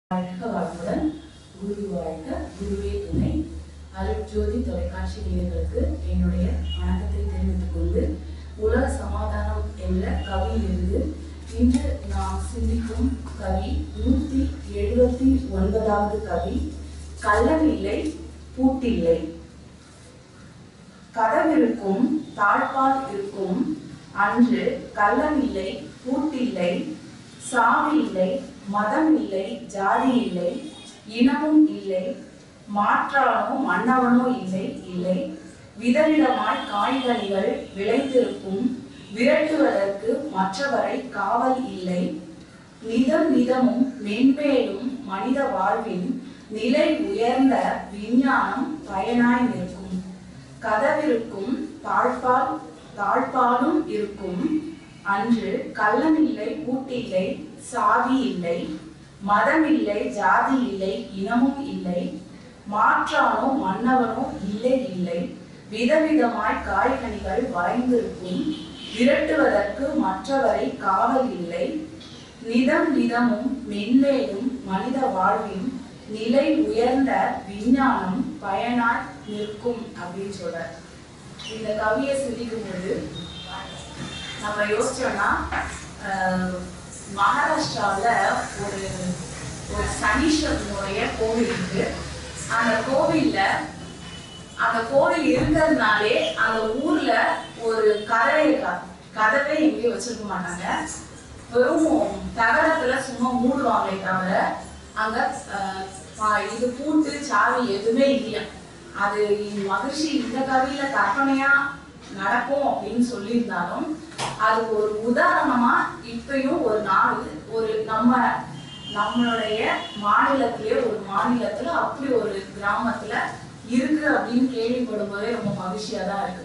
வாழ்க வளமுடன் குரு வாழ்க குருவே துணை அருட்ஜோதி தொலைக்காட்சி நேயர்களுக்கு என்னுடைய வணக்கத்தை தெரிவித்துக் கொண்டு உலக சமாதானம் என்ற கவியிலிருந்து இன்று நாம் சிந்திக்கும் கவி நூத்தி எழுபத்தி ஒன்பதாவது கவி கள்ளமில்லை பூட்டில்லை கதவிருக்கும் தாழ்பால் இருக்கும் அன்று கள்ளமில்லை பூட்டில்லை சாவி இல்லை மதம் இல்லை ஜாதி இல்லை இனமும் இல்லை மாற்றானோ மன்னவனோ இல்லை இல்லை விதவிதமாய் காய்கனிகள் விளைந்திருக்கும் விரட்டுவதற்கு மற்றவரை காவல் இல்லை நிதம் நிதமும் மென்மேலும் மனித வாழ்வின் நிலை உயர்ந்த விஞ்ஞானம் பயனாய் நிற்கும் கதவிருக்கும் தாழ்பால் தாழ்பாலும் இருக்கும் அன்று கள்ளம் இல்லை பூட்டில்லை சாதி இல்லை மதம் இல்லை ஜாதி இல்லை இனமும் இல்லை மாற்றானோ மன்னவனோ இல்லை இல்லை விதவிதமாய் காய்கனிகள் வளைந்திருக்கும் விரட்டுவதற்கு மற்றவரை காவல் இல்லை நிதம் நிதமும் மென்மேலும் மனித வாழ்வின் நிலை உயர்ந்த விஞ்ஞானம் பயனாய் நிற்கும் அப்படின்னு சொல்றார் இந்த கவியை சிந்திக்கும் போது நம்ம யோசிச்சோம்னா ஆஹ், மகாராஷ்டிராவுல ஒரு ஒரு சனீஸ்வரனுடைய கோவில் இருக்கு அந்த கோவில்ல அந்த கோவில் இருக்கிறதுனாலே அந்த ஊர்ல ஒரு கதவை இருக்கா- கதவே எங்கேயும் வச்சிருக்க மாட்டாங்க வெறும் தகரத்துல சும்மா மூடுவாங்களே தவிர அங்க ஆஹ், பா- இது பூட்டு சாவி எதுவுமே இல்லையா அது மகிழ்ச்சி இந்த கவியில கற்பனையா நடக்கும் அப்படின்னு சொல்லியிருந்தாலும் அது ஒரு உதாரணமா இப்பயும் ஒரு நாள் ஒரு நம்ம நம்மளுடைய மாநிலத்திலே ஒரு மாநிலத்துல அப்படி ஒரு கிராமத்துல இருக்கு அப்படின்னு கேள்விப்படும் போதே ரொம்ப மகிழ்ச்சியா தான் இருக்கு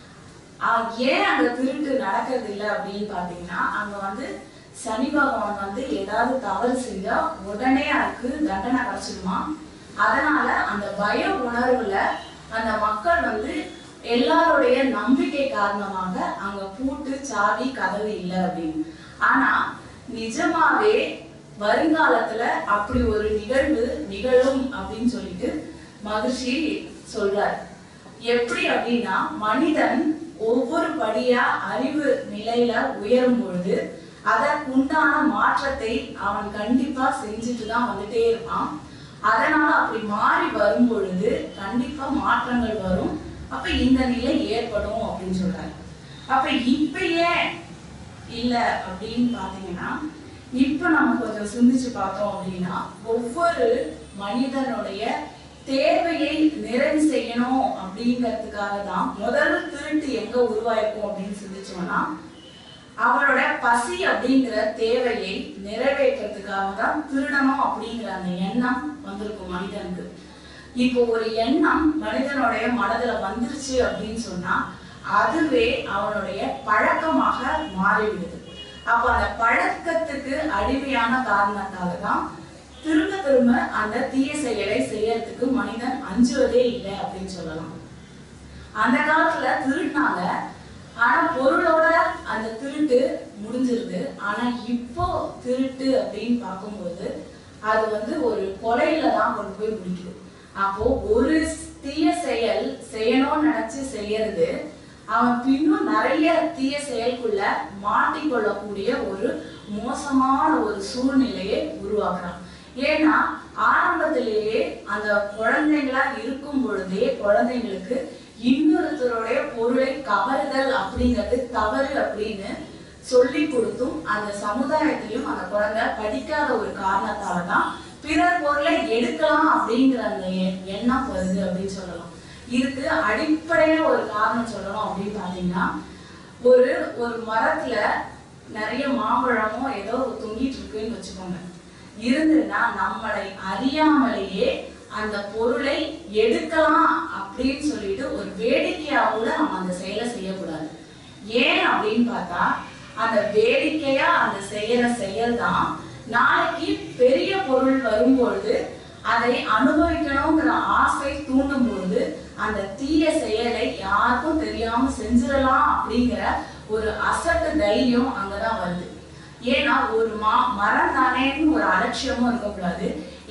ஆஹ் ஏன் அங்க திருட்டு நடக்கிறது இல்லை அப்படின்னு பாத்தீங்கன்னா அங்க வந்து சனி பகவான் வந்து ஏதாவது தவறு செஞ்சா உடனே அதுக்கு தண்டனை கிடைச்சிடுமா அதனால அந்த பய உணர்வுல அந்த மக்கள் வந்து எல்லாருடைய நம்பிக்கை காரணமாக அங்க பூட்டு சாவி கதவு இல்லை அப்படின்னு ஆனா நிஜமாவே வருங்காலத்துல அப்படி ஒரு நிகழ்வு நிகழும் அப்படின்னு சொல்லிட்டு மகிழ்ச்சி சொல்றாரு எப்படி அப்படின்னா மனிதன் ஒவ்வொரு படியா அறிவு நிலையில உயரும் பொழுது அதற்குண்டான மாற்றத்தை அவன் கண்டிப்பா செஞ்சுட்டு தான் வந்துட்டே இருப்பான் அதனால அப்படி மாறி வரும் பொழுது கண்டிப்பா மாற்றங்கள் வரும் அப்ப இந்த நிலை ஏற்படும் அப்படின்னு சொல்றாரு அப்ப இப்ப ஏன் இல்ல அப்படின்னு பாத்தீங்கன்னா இப்ப நம்ம கொஞ்சம் சிந்திச்சு பார்த்தோம் அப்படின்னா ஒவ்வொரு மனிதனுடைய தேவையை நிறைவு செய்யணும் அப்படிங்கிறதுக்காக தான் முதல் திருட்டு எங்க உருவாயிருக்கும் அப்படின்னு சிந்திச்சோம்னா அவரோட பசி அப்படிங்கிற தேவையை நிறைவேற்றுறதுக்காக தான் திருடணும் அப்படிங்கிற அந்த எண்ணம் வந்திருக்கும் மனிதனுக்கு இப்போ ஒரு எண்ணம் மனிதனுடைய மனதுல வந்துருச்சு அப்படின்னு சொன்னா அதுவே அவனுடைய பழக்கமாக மாறிவிடுது அப்ப அந்த பழக்கத்துக்கு அடிமையான காரணத்தால தான் திரும்ப திரும்ப அந்த தீய செயலை செய்யறதுக்கு மனிதன் அஞ்சுவதே இல்லை அப்படின்னு சொல்லலாம் அந்த காலத்துல திருடினாங்க ஆனா பொருளோட அந்த திருட்டு முடிஞ்சிருது ஆனா இப்போ திருட்டு அப்படின்னு பார்க்கும்போது அது வந்து ஒரு கொலையில தான் கொண்டு போய் முடிக்குது அப்போ ஒரு தீய செயல் செய்யணும்னு நினைச்சு செய்யறது அவன் பின்னும் நிறைய தீய செயலுக்குள்ள மாட்டிக்கொள்ளக்கூடிய ஒரு மோசமான ஒரு சூழ்நிலையை உருவாக்குறான் ஏன்னா ஆரம்பத்திலேயே அந்த குழந்தைங்களா இருக்கும் பொழுதே குழந்தைங்களுக்கு இன்னொருத்தருடைய பொருளை கவருதல் அப்படிங்கிறது தவறு அப்படின்னு சொல்லி கொடுத்தும் அந்த சமுதாயத்திலும் அந்த குழந்தை படிக்காத ஒரு காரணத்தால தான் பிறர் பொருளை எடுக்கலாம் அப்படிங்கிற அந்த எ- எண்ணம் வருது அப்படின்னு சொல்லலாம் இதுக்கு அடிப்படையில ஒரு காரணம் சொல்லணும் அப்படின்னு பாத்தீங்கன்னா ஒரு ஒரு மரத்துல நிறைய மாம்பழமோ ஏதோ தொங்கிட்டு இருக்குன்னு வச்சுக்கோங்க இருந்துன்னா நம்மளை அறியாமலேயே அந்த பொருளை எடுக்கலாம் அப்படின்னு சொல்லிட்டு ஒரு வேடிக்கையா கூட நம்ம அந்த செயலை செய்யக்கூடாது ஏன் அப்படின்னு பார்த்தா அந்த வேடிக்கையா அந்த செய்யற செயல் தான் நாளைக்கு பெரிய பொருள் வரும்பொழுது அதை அனுபவிக்கணுங்கிற ஆசை தூண்டும் பொழுது அந்த தீய செயலை யாருக்கும் தெரியாம செஞ்சிடலாம் அப்படிங்கிற ஒரு அசட்டு தைரியம் அங்கதான் வருது ஏன்னா ஒரு மா மரம் தானேன்னு ஒரு அலட்சியமும் இருக்கக்கூடாது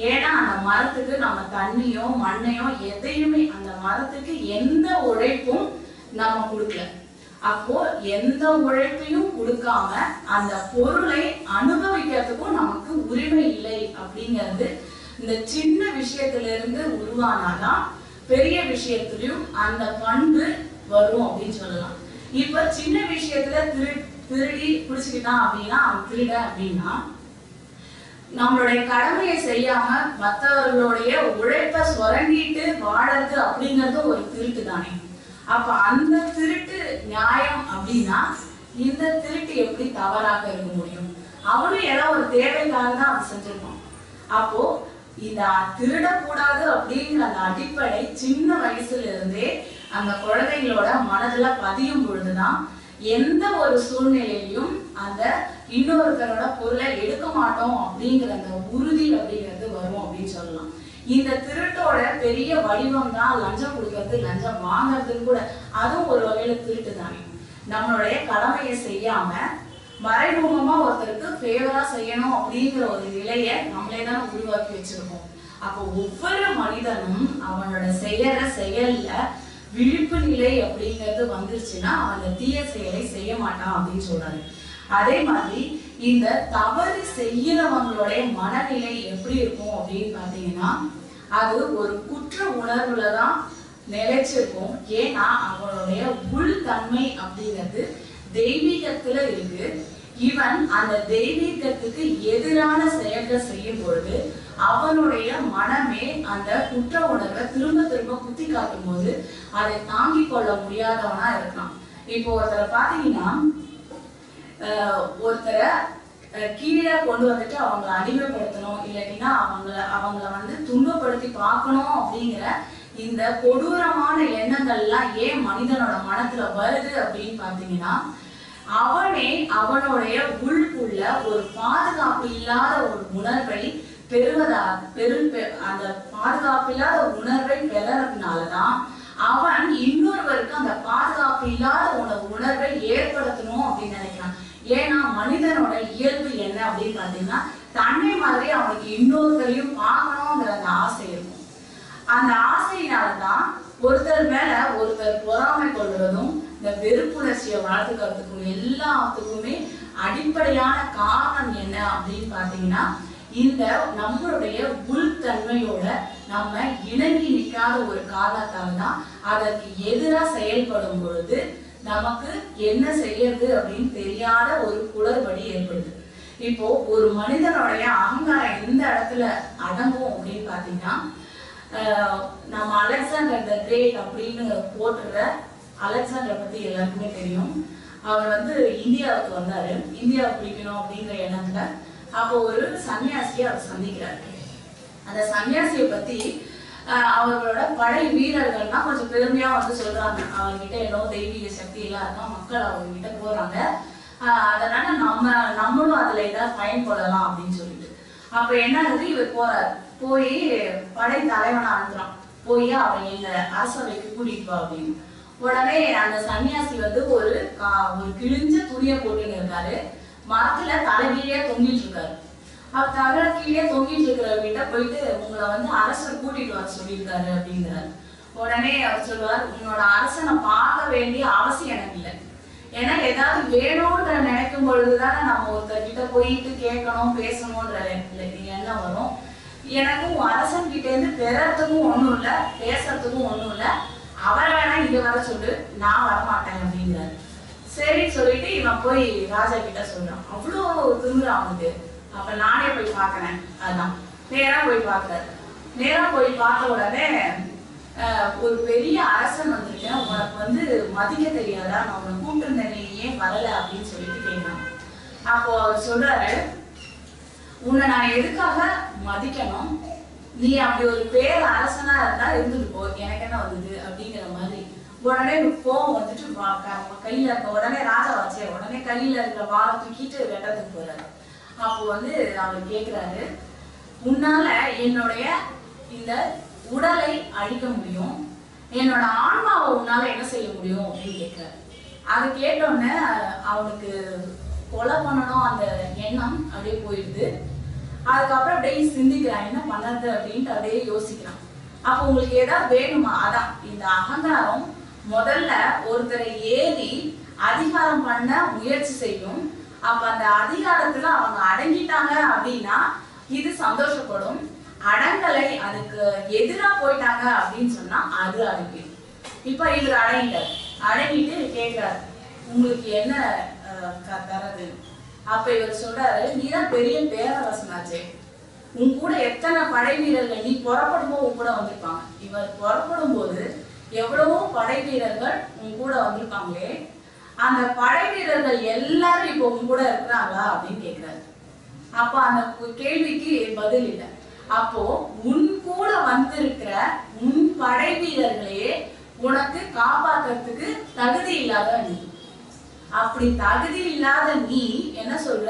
ஏன்னா அந்த மரத்துக்கு நம்ம தண்ணியோ மண்ணையோ எதையுமே அந்த மரத்துக்கு எந்த உழைப்பும் நம்ம கொடுக்கல அப்போ எந்த உழைப்பையும் கொடுக்காம அந்த பொருளை அனுபவிக்கிறதுக்கும் நமக்கு உரிமை இல்லை அப்படிங்கிறது இந்த சின்ன விஷயத்துல இருந்து உருவானாதான் பெரிய விஷயத்திலயும் அந்த பண்பு வரும் அப்படின்னு சொல்லலாம் இப்ப சின்ன விஷயத்துல திரு திருடி பிடிச்சுக்கிட்டான் அப்படின்னா அவன் திருட அப்படின்னா நம்மளுடைய கடமையை செய்யாம மற்றவர்களுடைய உழைப்பை சுரண்டிட்டு வாழறது அப்படிங்கிறது ஒரு திருட்டு தானே அப்ப அந்த திருட்டு நியாயம் அப்படின்னா இந்த திருட்டு எப்படி தவறாக இருக்க முடியும் அவனும் ஏதோ ஒரு தேவைக்காக தான் அவன் செஞ்சிருப்பான் அப்போ இந்த திருடக்கூடாது அப்படிங்கிற அந்த அடிப்படை சின்ன வயசுல இருந்தே அந்த குழந்தைங்களோட மனதுல பதியும் பொழுதுதான் எந்த ஒரு சூழ்நிலையிலும் அந்த இன்னொருத்தரோட பொருளை எடுக்க மாட்டோம் அப்படிங்கிற அந்த உறுதி அப்படிங்கிறது வரும் அப்படின்னு சொல்லலாம் இந்த திருட்டோட பெரிய வடிவம் தான் லஞ்சம் கொடுக்கறது லஞ்சம் வாங்குறதுன்னு கூட அதுவும் ஒரு வகையில திருட்டு தானே நம்மளுடைய கடமையை செய்யாம மறைமுகமா ஒருத்தருக்கு ஃபேவரா செய்யணும் அப்படிங்கிற ஒரு நிலையை நம்மளே தான் உருவாக்கி வச்சிருக்கோம் அப்போ ஒவ்வொரு மனிதனும் அவனோட செய்யற செயல்ல விழிப்பு நிலை அப்படிங்கிறது வந்துருச்சுன்னா அவன் அந்த தீய செயலை செய்ய மாட்டான் அப்படின்னு சொல்றாரு அதே மாதிரி இந்த தவறு செய்யறவங்களுடைய மனநிலை எப்படி இருக்கும் அப்படின்னு பாத்தீங்கன்னா அது ஒரு குற்ற உணர்வுல தான் நிலைச்சிருக்கும் ஏன்னா அவனுடைய உள் தன்மை அப்படிங்கிறது தெய்வீகத்துல இருக்கு இவன் அந்த தெய்வீகத்துக்கு எதிரான செயல்கள் செய்யும் பொழுது அவனுடைய மனமே அந்த குற்ற உணர்வை திரும்ப திரும்ப குத்தி காட்டும் போது அதை தாங்கிக் கொள்ள முடியாதவனா இருக்கான் இப்போ ஒருத்தரை பாத்தீங்கன்னா அஹ், ஒருத்தரை அஹ், கீழே கொண்டு வந்துட்டு அவங்கள அடிமைப்படுத்தணும் இல்லாட்டினா அவங்கள அவங்கள வந்து துன்பப்படுத்தி பார்க்கணும் அப்படிங்கிற இந்த கொடூரமான எண்ணங்கள்லாம் ஏன் மனிதனோட மனத்துல வருது அப்படின்னு பாத்தீங்கன்னா அவனே அவனுடைய உள்குள்ள ஒரு பாதுகாப்பு இல்லாத ஒரு உணர்வை பெறுவதா பெரு பெ- அந்த பாதுகாப்பு இல்லாத உணர்வை பெறறதுனாலதான் அவன் இன்னொருவருக்கு அந்த பாதுகாப்பு இல்லாத உணர்வு உணர்வை ஏற்படுத்தணும் அப்படின்னு நினைக்கிறான் ஏன்னா மனிதனோட இயல்பு என்ன அப்படின்னு பாத்தீங்கன்னா தன்னை மாதிரி அவனுக்கு இன்னொருத்தரையும் பார்க்கணுங்கிற அந்த ஆசை இருக்கும் அந்த ஆசையினாலதான் ஒருத்தர் மேல ஒருத்தர் பொறாமை கொள்வதும் இந்த வெறுப்புணர்ச்சியை வளர்த்துக்கிறதுக்கும் எல்லாத்துக்குமே அடிப்படையான காரணம் என்ன அப்படின்னு பாத்தீங்கன்னா இந்த நம்மளுடைய உள்தன்மையோட நம்ம இணங்கி நிற்காத ஒரு காரணத்தால தான் அதற்கு எதிரா செயல்படும் பொழுது நமக்கு என்ன செய்யறது அப்படின்னு தெரியாத ஒரு குளறுபடி ஏற்படுது இப்போ ஒரு மனிதனுடைய அகங்காரம் எந்த இடத்துல அடங்கும் அப்படின்னு பாத்தீங்கன்னா ஆஹ் நம்ம அலெக்சாண்டர் த கிரேட் அப்படின்னு போட்டுற அலெக்சாண்டர் பத்தி எல்லாருக்குமே தெரியும் அவர் வந்து இந்தியாவுக்கு வந்தாரு இந்தியாவை பிடிக்கணும் அப்படிங்கிற எண்ணத்துல அப்போ ஒரு சன்னியாசியை அவர் சந்திக்கிறார் அந்த சன்னியாசியை பத்தி ஆஹ் அவர்களோட படை வீரர்கள்லாம் கொஞ்சம் பெருமையா வந்து சொல்றாங்க அவர்கிட்ட ஏதோ தெய்வீக சக்தி எல்லாம் இருக்கா மக்கள் அவர்கிட்ட போறாங்க ஆஹ் அதனால நம்ம நம்மளும் அதுல ஏதாவது பயன்படலாம் அப்படின்னு சொல்லிட்டு அப்ப என்ன ஆகுது இவர் போறாரு போய் படை தலைவனை அனுப்புறான் போய் அவரை எங்க அரசவைக்கு கூட்டிட்டு வா அப்படின்னு உடனே அந்த சன்னியாசி வந்து ஒரு கா- ஒரு கிழிஞ்ச துணியை போட்டுன்னு இருக்காரு மரத்துல தலைகீழே தொங்கிட்டு இருக்காரு அவர் தகர கீழே தொங்கிட்டு இருக்கிறவர்கிட்ட போயிட்டு உங்களை வந்து அரசர் கூட்டிட்டு வர சொல்லியிருக்காரு அப்படிங்கிறாரு உடனே அவர் சொல்லுவார் உன்னோட அரசனை பார்க்க வேண்டிய அவசியம் எனக்கு இல்லை ஏன்னா ஏதாவது வேணும்ன்ற நினைக்கும் பொழுதுதானே நம்ம ஒருத்தர்கிட்ட போயிட்டு கேட்கணும் பேசணும்ன்ற எ- எண்ணம் வரும் எனக்கும் உன் அரசன் கிட்ட இருந்து பெறறதுக்கும் ஒண்ணும் இல்ல பேசுறதுக்கும் ஒண்ணும் இல்ல அவரை வேணா இங்க வர சொல்லு நான் வரமாட்டேன் அப்படிங்கிறாரு சரின்னு சொல்லிட்டு இவன் போய் ராஜா கிட்ட சொல்றான் அவ்வளோ திமிரு அவனுக்கு அப்ப நானே போய் பார்க்கறேன் அதான் நேரா போய் பார்க்கறாரு நேரா போய் பார்த்த உடனே அஹ், ஒரு பெரிய அரசன் வந்திருக்கேன் உனக்கு வந்து மதிக்க தெரியாதா நான் உன்னை கூப்பிட்டு நீ ஏன் வரல அப்படின்னு சொல்லிட்டு கேட்கிறான் அப்போ அவர் சொல்றாரு உன்னை நான் எதுக்காக மதிக்கணும் நீ அப்படி ஒரு பேர் அரசனா இருந்தா இருந்துட்டு போ எனக்கு என்ன வந்தது அப்படிங்கிற மாதிரி உடனே கோவம் வந்துட்டு வா- க- கையில இருக்க உடனே ராஜா வச்சே உடனே கையில இருக்கிற வாழை தூக்கிட்டு வெட்டத்துக்கு போறாரு அப்போ வந்து அவர் கேக்குறாரு உன்னால என்னுடைய இந்த உடலை அழிக்க முடியும் என்னோட ஆன்மாவை உன்னால என்ன செய்ய முடியும் அப்படின்னு கேட்கிறாரு அது கேட்டோடனே அவனுக்கு கொலை பண்ணணும் அந்த எண்ணம் அப்படியே போயிடுது அதுக்கப்புறம் அப்படியே சிந்திக்கிறான் என்ன பண்ணது அப்படின்ட்டு அப்படியே யோசிக்கிறான் அப்போ உங்களுக்கு ஏதாவது வேணுமா அதான் இந்த அகங்காரம் முதல்ல ஒருத்தரை ஏறி அதிகாரம் பண்ண முயற்சி செய்யும் அப்ப அந்த அதிகாரத்துல அவங்க அடங்கிட்டாங்க அப்படின்னா இது சந்தோஷப்படும் அடங்கலை அதுக்கு எதிரா போயிட்டாங்க அப்படின்னு சொன்னா அது அடங்கிடும் இப்ப இவர் அடங்கிட்டார் அடங்கிட்டு கேட்கிறாரு உங்களுக்கு என்ன அஹ், க- தரது அப்ப இவர் சொல்றாரு நீதான் பெரிய பேரரசனாச்சே உன் கூட எத்தனை படை வீரர்கள் நீ புறப்படும் போது உன் கூட வந்திருப்பாங்க இவர் புறப்படும் போது எவ்வளவோ படை வீரர்கள் உன் கூட வந்திருப்பாங்களே அந்த படை வீரர்கள் எல்லாரும் இப்போ உன் கூட இருக்கிறாங்களா அப்படின்னு கேக்குறாரு அப்ப அந்த கு- கேள்விக்கு பதில் இல்லை அப்போ உன் கூட வந்திருக்கிற உன் படை வீரர்களையே உனக்கு காப்பாத்துறதுக்கு தகுதி இல்லாத நீ அப்படி தகுதி இல்லாத நீ என்ன சொல்ற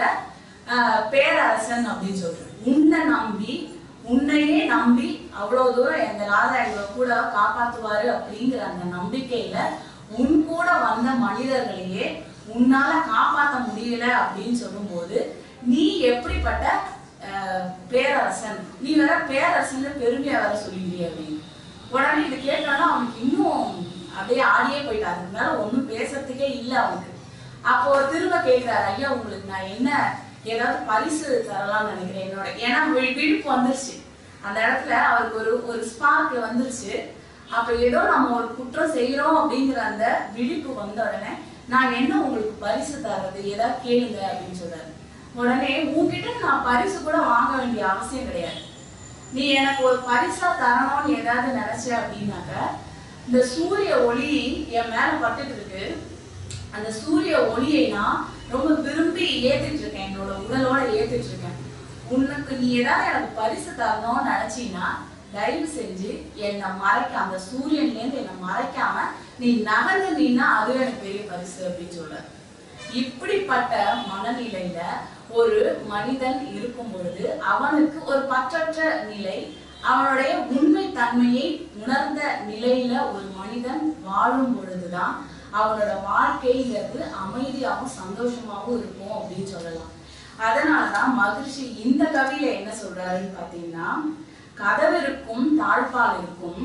ஆஹ் பேரரசன் அப்படின்னு சொல்ற உன்னை நம்பி உன்னையே நம்பி அவ்வளவு தூரம் எங்க ராஜா எங்களை கூட காப்பாத்துவாரு அப்படிங்கிற அந்த நம்பிக்கையில உன் கூட வந்த மனிதர்களையே உன்னால காப்பாத்த முடியல அப்படின்னு சொல்லும்போது நீ எப்படிப்பட்ட ஆஹ், பேரரசன் நீ வேற பேரரசன் பெருமையா வேற சொல்லிடுறிய அப்படின்னு உடனே இது கேட்டோன்னா அவனுக்கு இன்னும் அப்படியே ஆடியே போயிட்டாரு அதுக்கு மேல ஒண்ணும் பேசுறதுக்கே இல்லை அவனுக்கு அப்போ திரும்ப கேட்கிறாரு ஐயா உங்களுக்கு நான் என்ன ஏதாவது பரிசு தரலாம்னு நினைக்கிறேன் என்னோட ஏன்னா வி- விழிப்பு வந்துருச்சு அந்த இடத்துல அவருக்கு ஒரு ஒரு ஸ்பார்க் வந்துருச்சு அப்ப ஏதோ நம்ம ஒரு குற்றம் செய்யறோம் அப்படிங்கிற அந்த விழிப்பு வந்த உடனே நான் என்ன உங்களுக்கு பரிசு தர்றது ஏதாவது கேளுங்க அப்படின்னு சொல்றாரு உடனே உன்கிட்ட நான் பரிசு கூட வாங்க வேண்டிய அவசியம் கிடையாது நீ எனக்கு ஒரு பரிசா தரணும்னு ஏதாவது நினைச்ச அப்படின்னாக்க இந்த சூரிய ஒளி என் மேல பட்டுட்டு இருக்கு அந்த சூரிய ஒளியை நான் ரொம்ப விரும்பி ஏத்திட்டு இருக்கேன் என்னோட உடலோட ஏத்திட்டு இருக்கேன் உனக்கு நீ ஏதாவது எனக்கு பரிசு தரணும்னு நினைச்சீன்னா தயவு செஞ்சு என்னை மறைக்க அந்த சூரியன்ல இருந்து என்னை மறைக்காம நீ நகர்ந்து நீனா அதுவே எனக்கு பெரிய பரிசு அப்படின்னு சொல்ற இப்படிப்பட்ட மனநிலையில ஒரு மனிதன் இருக்கும் பொழுது அவனுக்கு ஒரு பற்றற்ற நிலை அவனுடைய உண்மை தன்மையை உணர்ந்த நிலையில ஒரு மனிதன் வாழும் பொழுதுதான் அவனோட வாழ்க்கைங்கிறது அமைதியாகவும் சந்தோஷமாகவும் இருக்கும் அப்படின்னு சொல்லலாம் அதனாலதான் மகிழ்ச்சி இந்த கவியில என்ன சொல்றாருன்னு பாத்தீங்கன்னா கதவிருக்கும் தாழ்பால் இருக்கும்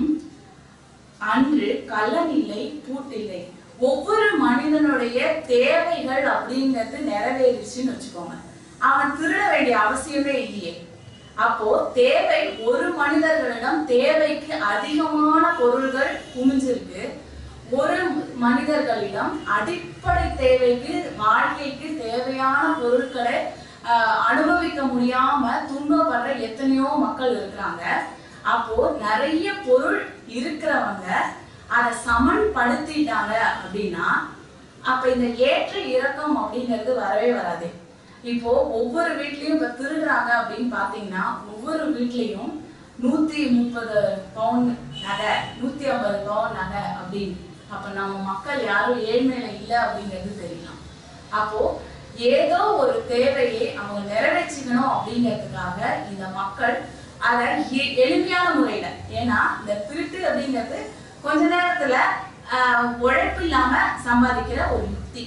அன்று கள்ளனில்லை பூட்டில்லை ஒவ்வொரு மனிதனுடைய தேவைகள் அப்படிங்கிறது நிறைவேறிச்சுன்னு வச்சுக்கோங்க அவன் திருட வேண்டிய அவசியமே இல்லையே அப்போ தேவை ஒரு மனிதர்களிடம் தேவைக்கு அதிகமான பொருள்கள் குமிஞ்சிருக்கு ஒரு மனிதர்களிடம் அடிப்படை தேவைக்கு வாழ்க்கைக்கு தேவையான பொருட்களை ஆஹ், அனுபவிக்க முடியாம துன்பப்படுற எத்தனையோ மக்கள் இருக்கிறாங்க அப்போ நிறைய பொருள் இருக்கிறவங்க அதை சமன்படுத்திட்டாங்க அப்படின்னா அப்ப இந்த ஏற்ற இறக்கம் அப்படிங்கிறது வரவே வராது இப்போ ஒவ்வொரு வீட்லயும் இப்ப திருடுறாங்க அப்படின்னு பாத்தீங்கன்னா ஒவ்வொரு வீட்லயும் நூத்தி முப்பது பவுன் நகை நூத்தி ஐம்பது பவுன் நகை அப்படின்னு அப்ப நம்ம மக்கள் யாரும் ஏழ்மையில இல்ல அப்படிங்கிறது தெரியலாம் அப்போ ஏதோ ஒரு தேவையை அவங்க நிறைவேற்றிக்கணும் அப்படிங்கிறதுக்காக இந்த மக்கள் அதை எ- எளிமையான முறையில ஏன்னா இந்த திருட்டு அப்படிங்கிறது கொஞ்ச நேரத்துல ஆஹ், உழைப்பு இல்லாம சம்பாதிக்கிற ஒரு யுக்தி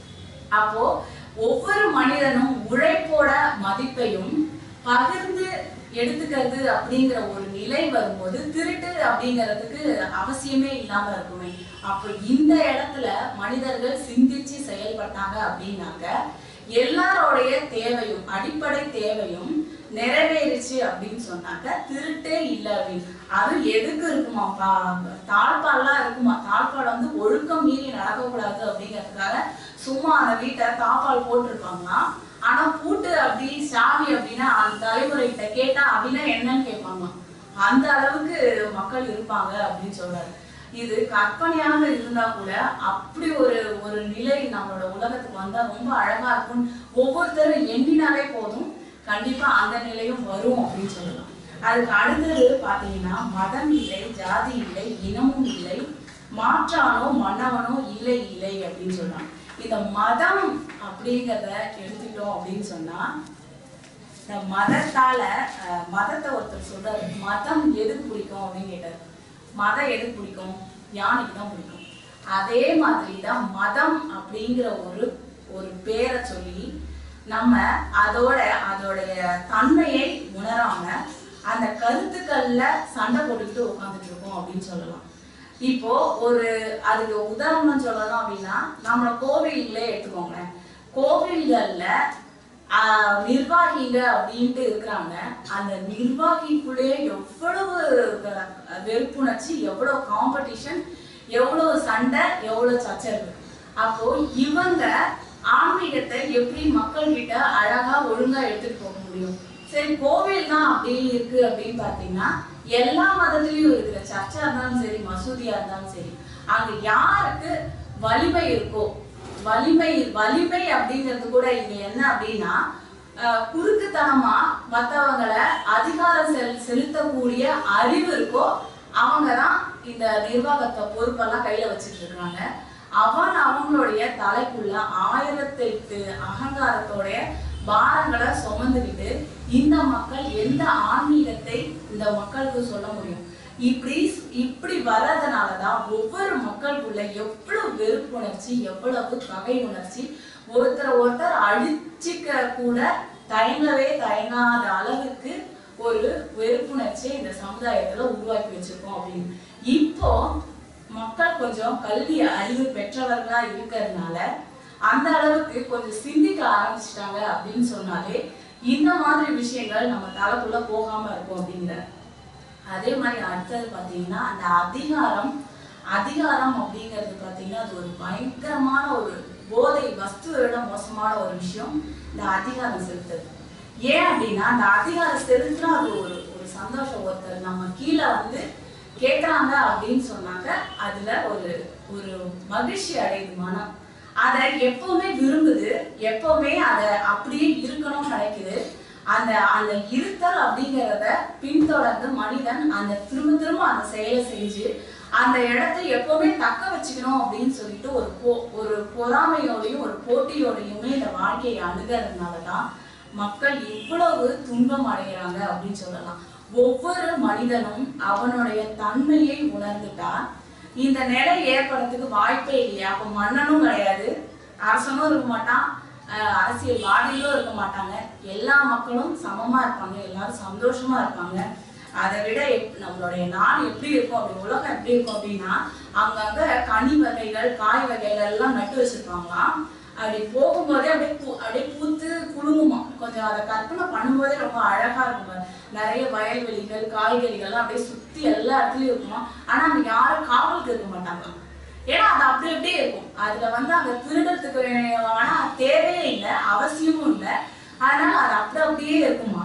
அப்போ ஒவ்வொரு மனிதனும் உழைப்போட மதிப்பையும் பகிர்ந்து எடுத்துக்கிறது அப்படிங்கிற ஒரு நிலை வரும்போது திருட்டு அப்படிங்கிறதுக்கு அவசியமே இல்லாம இருக்குமே அப்போ இந்த இடத்துல மனிதர்கள் சிந்திச்சு செயல்பட்டாங்க அப்படின்னாக்க எல்லாரோடைய தேவையும் அடிப்படை தேவையும் நிறைவேறிச்சு அப்படின்னு சொன்னாக்க திருட்டே இல்லை அப்படின்னு அது எதுக்கு இருக்குமா பா- தாழ்பால்லாம் இருக்குமா தாழ்பால் வந்து ஒழுக்கம் மீறி நடக்கக்கூடாது அப்படிங்கிறதுக்காக சும்மா அந்த வீட்டை தாப்பால் போட்டிருப்பாங்களாம் ஆனா பூட்டு அப்படி சாவி அப்படின்னா அந்த தலைமுறைகிட்ட கேட்டா அப்படின்னா என்னன்னு கேட்பாங்களாம் அந்த அளவுக்கு மக்கள் இருப்பாங்க அப்படின்னு சொல்றாரு இது கற்பனையாக இருந்தா கூட அப்படி ஒரு ஒரு நிலை நம்மளோட உலகத்துக்கு வந்தா ரொம்ப அழகா இருக்கும் ஒவ்வொருத்தரும் எண்ணினாலே போதும் கண்டிப்பா அந்த நிலையும் வரும் அப்படின்னு சொல்லலாம் அதுக்கு அடுத்தது பாத்தீங்கன்னா மதம் இல்லை ஜாதி இல்லை இனமும் இல்லை மாற்றானோ மன்னவனோ இல்லை இல்லை அப்படின்னு சொல்லலாம் இந்த மதம் அப்படிங்கிறத எடுத்துட்டோம் அப்படின்னு சொன்னா இந்த மதத்தால அஹ், மதத்தை ஒருத்தர் சொல்றாரு மதம் எதுக்கு பிடிக்கும் அப்படின்னு கேட்டாரு மதம் எதுக்கு பிடிக்கும் யானைக்கு தான் பிடிக்கும் அதே மாதிரி தான் மதம் அப்படிங்கிற ஒரு ஒரு பேரை சொல்லி நம்ம அதோட அதோடைய தன்மையை உணராம அந்த கருத்துக்கள்ல சண்டை போட்டுக்கிட்டு உட்காந்துட்டு இருக்கோம் அப்படின்னு சொல்லலாம் இப்போ ஒரு அதுக்கு உதாரணம் சொல்லணும் அப்படின்னா நம்ம கோவில்களே எடுத்துக்கோங்களேன் கோவில்கள்ல ஆஹ், நிர்வாகிங்க அப்படின்ட்டு இருக்கிறாங்க அந்த நிர்வாகிக்குள்ளே எவ்வளவு வெ- வெறுப்புணர்ச்சி எவ்வளவு காம்படிஷன் எவ்வளவு சண்டை எவ்வளவு சச்சரவு அப்போ இவங்க ஆன்மீகத்தை எப்படி மக்கள் கிட்ட அழகா ஒழுங்கா எடுத்துட்டு போக முடியும் சரி கோவில் தான் அப்படி இருக்கு அப்படின்னு பாத்தீங்கன்னா எல்லா மதத்திலயும் இருக்கிற சர்ச்சா இருந்தாலும் சரி மசூதியா இருந்தாலும் சரி அங்க யாருக்கு வலிமை இருக்கோ வலிமை வலிமை அப்படிங்கிறது கூட இங்க என்ன அப்படின்னா அஹ், குருட்டுத்தனமா மத்தவங்களை அதிகாரம் செல் செலுத்தக்கூடிய அறிவு இருக்கோ அவங்க தான் இந்த நிர்வாகத்தை பொறுப்பெல்லாம் கையில வச்சிட்டு இருக்காங்க அவன் அவங்களுடைய தலைக்குள்ள ஆயிரத்தெட்டு அகங்காரத்தோடைய பாரங்களை சுமந்துக்கிட்டு இந்த மக்கள் எந்த ஆன்மீகத்தை இந்த மக்களுக்கு சொல்ல முடியும் இப்படி இப்படி வர்றதுனாலதான் ஒவ்வொரு மக்களுக்குள்ள எவ்வளவு வெறுப்புணர்ச்சி எவ்வளவு பகை உணர்ச்சி ஒருத்தரை ஒருத்தர் அழிச்சிக்க கூட தயங்கவே தயங்காத அளவுக்கு ஒரு வெறுப்புணர்ச்சியை இந்த சமுதாயத்துல உருவாக்கி வச்சிருக்கோம் அப்படின்னு இப்போ மக்கள் கொஞ்சம் கல்வி அறிவு பெற்றவர்களா இருக்கிறதுனால அந்த அளவுக்கு கொஞ்சம் சிந்திக்க ஆரம்பிச்சிட்டாங்க அப்படின்னு சொன்னாலே இந்த மாதிரி விஷயங்கள் நம்ம தலைக்குள்ள போகாம இருக்கும் அப்படிங்கிற அதே மாதிரி அடுத்தது பாத்தீங்கன்னா அந்த அதிகாரம் அதிகாரம் அப்படிங்கிறது பாத்தீங்கன்னா அது ஒரு பயங்கரமான ஒரு போதை வஸ்துவை விட மோசமான ஒரு விஷயம் இந்த அதிகாரம் செலுத்துறது ஏன் அப்படின்னா அந்த அதிகாரம் செலுத்தினா அது ஒரு ஒரு சந்தோஷம் ஒருத்தர் நம்ம கீழே வந்து கேட்கறாங்க அப்படின்னு சொன்னாக்க அதுல ஒரு ஒரு மகிழ்ச்சி அடையுது மனம் அதை எப்பவுமே விரும்புது எப்பவுமே அதை அப்படியே இருக்கணும்னு நினைக்குது அந்த அந்த இருத்தல் அப்படிங்கிறத பின்தொடர்ந்து மனிதன் அந்த திரும்ப திரும்ப அந்த செயலை செஞ்சு அந்த இடத்தை எப்பவுமே தக்க வச்சுக்கணும் அப்படின்னு சொல்லிட்டு ஒரு போ ஒரு பொறாமையோடையும் ஒரு போட்டியோடையுமே இந்த வாழ்க்கையை அணுகிறதுனால தான் மக்கள் இவ்வளவு துன்பம் அடைகிறாங்க அப்படின்னு சொல்லலாம் ஒவ்வொரு மனிதனும் அவனுடைய தன்மையை உணர்ந்துட்டா இந்த நிலை ஏற்படுறதுக்கு வாய்ப்பே இல்லையா அப்ப மன்னனும் கிடையாது அரசனும் இருக்க மாட்டான் அஹ் அரசியல்வாதிகளும் இருக்க மாட்டாங்க எல்லா மக்களும் சமமா இருப்பாங்க எல்லாரும் சந்தோஷமா இருப்பாங்க அதை விட எப்- நம்மளுடைய நாடு எப்படி இருக்கும் அப்படி உலகம் எப்படி இருக்கும் அப்படின்னா அங்கங்க கனி வகைகள் காய் வகைகள் எல்லாம் நட்டு வச்சிருப்பாங்களாம் அப்படி போகும்போதே அப்படியே பூ அப்படியே பூத்து குலுங்குமா கொஞ்சம் அதை கற்பனை பண்ணும்போதே ரொம்ப அழகா இருக்கும் நிறைய வயல்வெளிகள் காய்கறிகள்லாம் அப்படியே சுத்தி எல்லா இடத்துலயும் இருக்குமா ஆனா அங்க யாரும் காவலுக்கு இருக்க மாட்டாங்க ஏன்னா அது அப்படி அப்படியே இருக்கும் அதுல வந்து அங்க திருடத்துக்கு வேணா தேவையே இல்லை அவசியமும் இல்லை அதனால அது அப்படி அப்படியே இருக்குமா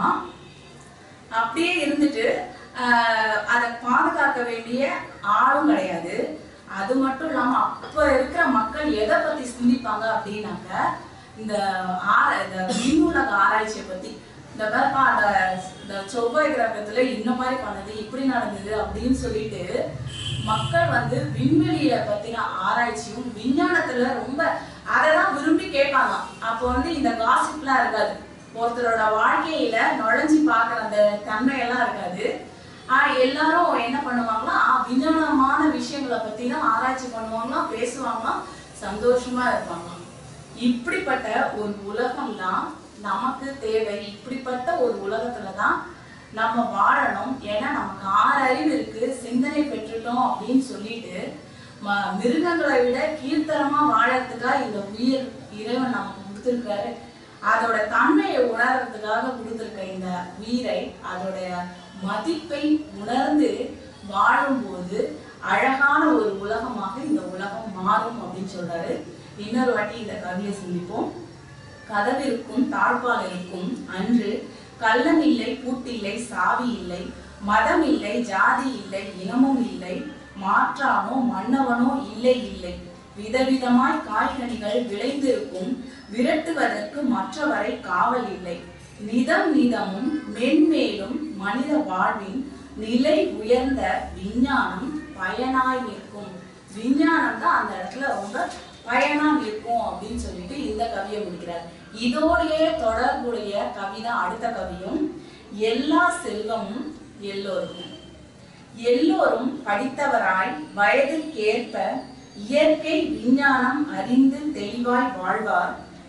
அப்படியே இருந்துட்டு ஆஹ், அதை பாதுகாக்க வேண்டிய ஆளும் கிடையாது அது மட்டும் இல்லாம அப்ப இருக்கிற மக்கள் எதை பத்தி சிந்திப்பாங்க அப்படின்னாக்க இந்த ஆர இந்த விண்ணுலக ஆராய்ச்சியை பத்தி இந்த பாருப்பா அந்த இந்த செவ்வாய் கிரகத்துல இந்த மாதிரி பண்ணது இப்படி நடந்தது அப்படின்னு சொல்லிட்டு மக்கள் வந்து விண்வெளியில பத்தின ஆராய்ச்சியும் விஞ்ஞானத்துல ரொம்ப அததான் விரும்பி கேட்பாங்க அப்போ வந்து இந்த காசிப்லாம் இருக்காது ஒருத்தரோட வாழ்க்கையில நுழைஞ்சு பார்க்குற அந்த தன்மையெல்லாம் இருக்காது ஆஹ் எல்லாரும் என்ன பண்ணுவாங்கன்னா ஆஹ் விஞ்ஞானமான விஷயங்களை பத்தி தான் ஆராய்ச்சி பண்ணுவாங்களாம் பேசுவாங்களாம் சந்தோஷமா இருப்பாங்களாம் இப்படிப்பட்ட ஒரு உலகம் தான் நமக்கு தேவை இப்படிப்பட்ட ஒரு உலகத்துல தான் நம்ம வாழணும் ஏன்னா நமக்கு ஆறு அறிவு இருக்கு சிந்தனை பெற்றுட்டோம் அப்படின்னு சொல்லிட்டு ம- மிருகங்களை விட கீழ்த்தரமா வாழறதுக்காக இந்த உயிர் இறைவன் நமக்கு கொடுத்துருக்காரு அதோட தன்மையை உணர்றதுக்காக கொடுத்துருக்க இந்த உயிரை அதோடைய மதிப்பை உணர்ந்து வாழும்போது அழகான ஒரு உலகமாக இந்த உலகம் மாறும் அப்படின்னு சொல்றாரு இன்னொரு வாட்டி இந்த கவியை சிந்திப்போம் கதவிருக்கும் தாழ்பால் இருக்கும் அன்று கள்ளம் இல்லை பூட்டில்லை சாவி இல்லை மதம் இல்லை ஜாதி இல்லை இனமும் இல்லை மாற்றானோ மன்னவனோ இல்லை இல்லை விதவிதமாய் காய்கனிகள் விளைந்திருக்கும் விரட்டுவதற்கு மற்றவரை காவல் இல்லை நிதம் நிதமும் மென்மேலும் மனித வாழ்வின் நிலை உயர்ந்த விஞ்ஞானம் பயனாய் நிற்கும் விஞ்ஞானம் தான் அந்த இடத்துல ரொம்ப பயனா நிற்கும் அப்படின்னு சொல்லிட்டு இந்த கவியை முடிக்கிறார் இதோடைய தொடர்புடைய கவிதை அடுத்த கவியும் எல்லா செல்வமும் எல்லோருக்கும் எல்லோரும் படித்தவராய் வயதிற்கேற்ப இயற்கை விஞ்ஞானம் அறிந்து தெளிவாய் வாழ்வார்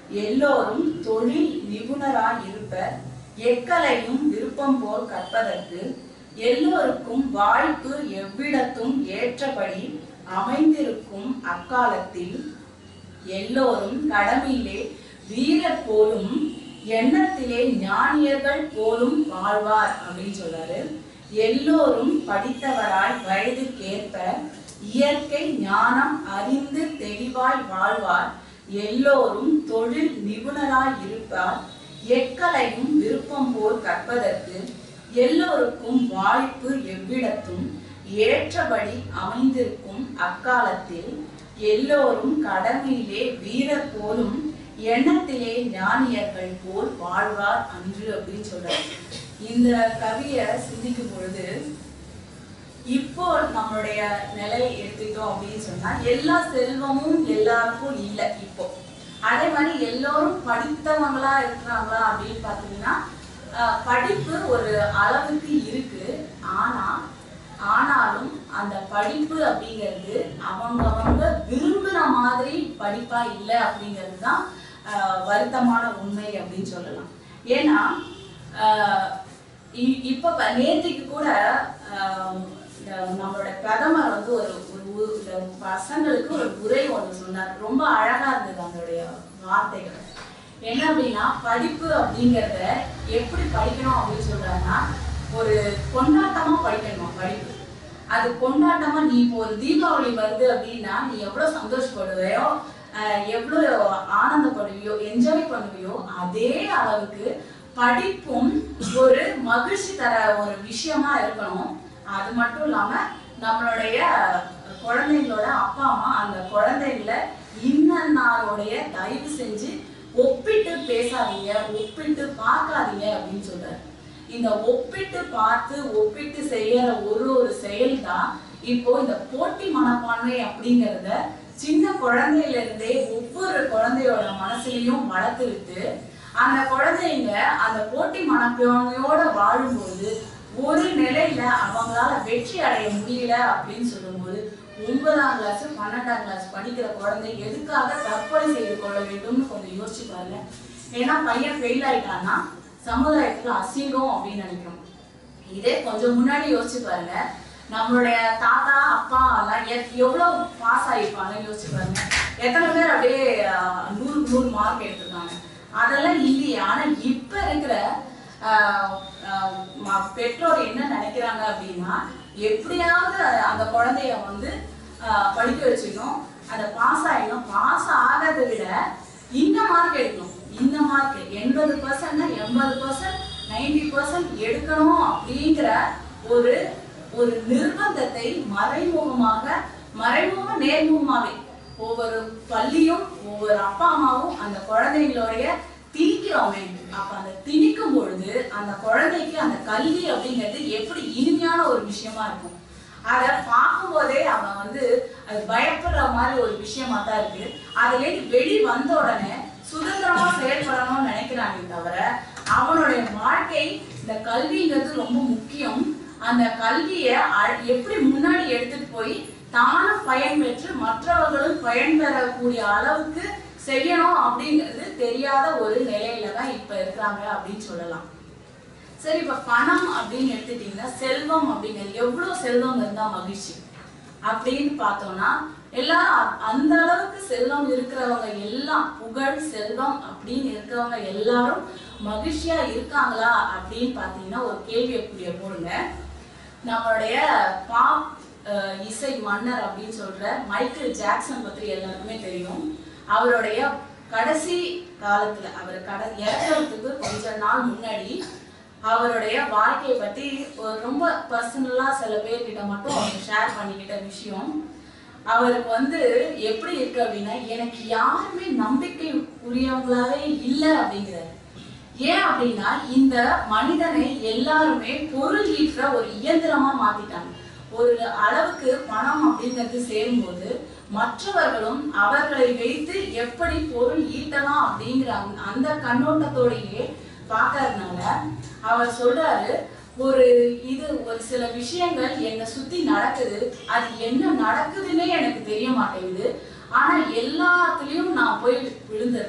எல்லோரும் தொழில் நிபுணராய் இருப்பர் எக்கலையும் விருப்பம் போல் கற்பதற்கு எல்லோருக்கும் வாய்ப்பு எவ்விடத்தும் ஏற்றபடி அமைந்திருக்கும் அக்காலத்தில் எல்லோரும் கடமையிலே வீரர் போலும் எண்ணத்திலே ஞானியர்கள் போலும் வாழ்வார் அப்படின்னு சொல்றாரு எல்லோரும் படித்தவராய் வயதுக்கேற்ப இயற்கை ஞானம் அறிந்து தெளிவாய் வாழ்வார் எல்லோரும் தொழில் நிபுணராய் இருப்பார் எக்கலையும் விருப்பம் போல் கற்பதற்கு எல்லோருக்கும் வாய்ப்பு எவ்விடத்தும் ஏற்றபடி அமைந்திருக்கும் அக்காலத்தில் எல்லோரும் கடமையிலே வீரர் போலும் எண்ணத்திலே ஞானியர்கள் போல் வாழ்வார் அன்று அப்படின்னு சொல்றாரு இந்த கவியை சிந்திக்கும் பொழுது இப்போ நம்மளுடைய நிலை எடுத்துக்கிட்டோம் அப்படின்னு சொன்னா எல்லா செல்வமும் எல்லாருக்கும் இல்லை இப்போ அதே மாதிரி எல்லோரும் படித்தவங்களா இருக்கிறாங்களா அப்படின்னு பார்த்தீங்கன்னா அஹ், படிப்பு ஒரு அளவுக்கு இருக்கு ஆனா ஆனாலும் அந்த படிப்பு அப்படிங்கிறது அவங்கவங்க விரும்புற மாதிரி படிப்பா இல்லை அப்படிங்கிறது தான் அஹ், வருத்தமான உண்மை அப்படின்னு சொல்லலாம் ஏன்னா அஹ், இ- இப்ப ப- நேத்திக்கு கூட ஆஹ், இந்த நம்மளோட பிரதமர் வந்து ஒரு ஒரு உ- இந்த பசங்களுக்கு ஒரு உரை ஒன்று சொன்னார் ரொம்ப அழகா இருந்தது அவங்களுடைய வார்த்தைகள் என்ன அப்படின்னா படிப்பு அப்படிங்கறத எப்படி படிக்கணும் அப்படின்னு சொல்றாங்கன்னா ஒரு கொண்டாட்டமா படிக்கணும் படிப்பு அது கொண்டாட்டமா நீ இப்போ ஒரு தீபாவளி வருது அப்படின்னா நீ எவ்வளவு சந்தோஷப்படுவையோ ஆஹ் எவ்வளவு ஆனந்தப்படுவியோ என்ஜாய் பண்ணுவியோ அதே அளவுக்கு படிப்பும் ஒரு மகிழ்ச்சி தர ஒரு விஷயமா இருக்கணும் அது மட்டும் இல்லாம நம்மளுடைய குழந்தைங்களோட அப்பா அம்மா அந்த குழந்தைங்களை இன்னன்னாரோடைய தயவு செஞ்சு ஒப்பிட்டு பேசாதீங்க ஒப்பிட்டு பார்க்காதீங்க அப்படின்னு சொல்றாரு இந்த ஒப்பிட்டு பார்த்து ஒப்பிட்டு செய்யற ஒரு ஒரு செயல் தான் இப்போ இந்த போட்டி மனப்பான்மை அப்படிங்கறத சின்ன குழந்தையில இருந்தே ஒவ்வொரு குழந்தையோட மனசுலயும் வளர்த்து விட்டு அந்த குழந்தைங்க அந்த போட்டி மனப்பான்மையோட வாழும்போது ஒரு நிலையில அவங்களால வெற்றி அடைய முடியல அப்படின்னு சொல்லும்போது ஒன்பதாம் கிளாஸ் பன்னெண்டாம் கிளாஸ் படிக்கிற குழந்தை எதுக்காக தற்கொலை செய்து கொள்ள வேண்டும்னு கொஞ்சம் யோசிச்சு பாருங்க ஏன்னா பையன் ஃபெயில் ஆயிட்டான்னா சமுதாயத்துல அசிங்கம் அப்படின்னு நினைக்கிறோம் இதே கொஞ்சம் முன்னாடி யோசிச்சு பாருங்க நம்மளுடைய தாத்தா அப்பா எல்லாம் எத்- எவ்வளவு பாஸ் ஆயிருப்பாங்கன்னு யோசிச்சு பாருங்க எத்தனை பேர் அப்படியே ஆஹ், நூறுக்கு நூறு மார்க் எடுத்திருக்காங்க அதெல்லாம் இல்லையே ஆனா இப்ப இருக்கிற ஆஹ், ஆஹ், ம- பெற்றோர் என்ன நினைக்கிறாங்க அப்படின்னா எப்படியாவது அந்த குழந்தைய வந்து ஆஹ், படிக்க வச்சுக்கணும் அதை பாஸ் ஆயிடணும் பாஸ் ஆகிறத விட இந்த மார்க் எடுக்கணும் இந்த மார்க் எண்பது பர்சன்ட் எண்பது பர்சன்ட் நைன்டி பர்சன்ட் எடுக்கணும் அப்படிங்கிற ஒரு ஒரு நிர்பந்தத்தை மறைமுகமாக மறைமுக நேர்முகமாவே ஒவ்வொரு பள்ளியும் ஒவ்வொரு அப்பா அம்மாவும் அந்த குழந்தைங்களுடைய திணிக்கிறோமே அப்ப அந்த திணிக்கும் பொழுது அந்த குழந்தைக்கு அந்த கல்வி அப்படிங்கிறது எப்படி இனிமையான ஒரு விஷயமா இருக்கும் அதை பார்க்கும்போதே அவன் வந்து அது பயப்படுற மாதிரி ஒரு விஷயமா தான் இருக்கு அதுல இருந்து வெளி வந்த உடனே சுதந்திரமா செயல்படணும்னு நினைக்கிறானே தவிர அவனுடைய வாழ்க்கை இந்த கல்விங்கிறது ரொம்ப முக்கியம் அந்த கல்வியை அ- எப்படி முன்னாடி எடுத்துட்டு போய் தானும் பயன் பெற்று மற்றவர்களும் பயன் பெறக்கூடிய அளவுக்கு செய்யணும் அப்படிங்கிறது தெரியாத ஒரு நிலையில தான் இப்ப இருக்கிறாங்க அப்படின்னு சொல்லலாம் சரி இப்ப பணம் அப்படின்னு எடுத்துட்டீங்கன்னா செல்வம் அப்படிங்கிறது எவ்வளவு செல்வம் இருந்தா மகிழ்ச்சி அப்படின்னு பார்த்தோம்னா எல்லாரும் அ- அந்த அளவுக்கு செல்வம் இருக்கிறவங்க எல்லாம் புகழ் செல்வம் அப்படின்னு இருக்கிறவங்க எல்லாரும் மகிழ்ச்சியா இருக்காங்களா அப்படின்னு பார்த்தீங்கன்னா ஒரு கேள்விக்குரிய போடுங்க நம்மளுடைய பாப் அஹ், இசை மன்னர் அப்படின்னு சொல்ற மைக்கேல் ஜாக்சன் பத்தி எல்லாருக்குமே தெரியும் அவருடைய கடைசி காலத்துல அவர் கட இறக்கிறதுக்கு கொஞ்ச நாள் முன்னாடி அவருடைய வாழ்க்கையை பத்தி ஒரு ரொம்ப பர்சனலா சில பேர்கிட்ட மட்டும் அவர் ஷேர் பண்ணிக்கிட்ட விஷயம் அவருக்கு வந்து எப்படி இருக்கு அப்படின்னா எனக்கு யாருமே நம்பிக்கை உரியவங்களாவே இல்லை அப்படிங்கிறாரு ஏன் அப்படின்னா இந்த மனிதனை எல்லாருமே பொருள் ஈட்டுற ஒரு இயந்திரமா மாத்திட்டாங்க ஒரு அளவுக்கு பணம் அப்படிங்கிறது சேரும்போது மற்றவர்களும் அவர்களை வைத்து எப்படி பொருள் ஈட்டலாம் அப்படிங்கிற அந்த- அந்த கண்ணோட்டத்தோடையே பார்க்கறதுனால அவர் சொல்றாரு ஒரு இது ஒரு சில விஷயங்கள் என்னை சுத்தி நடக்குது அது என்ன நடக்குதுன்னே எனக்கு தெரிய மாட்டேங்குது ஆனா எல்லாத்துலயும் நான் போய் விழுந்துடுறேன்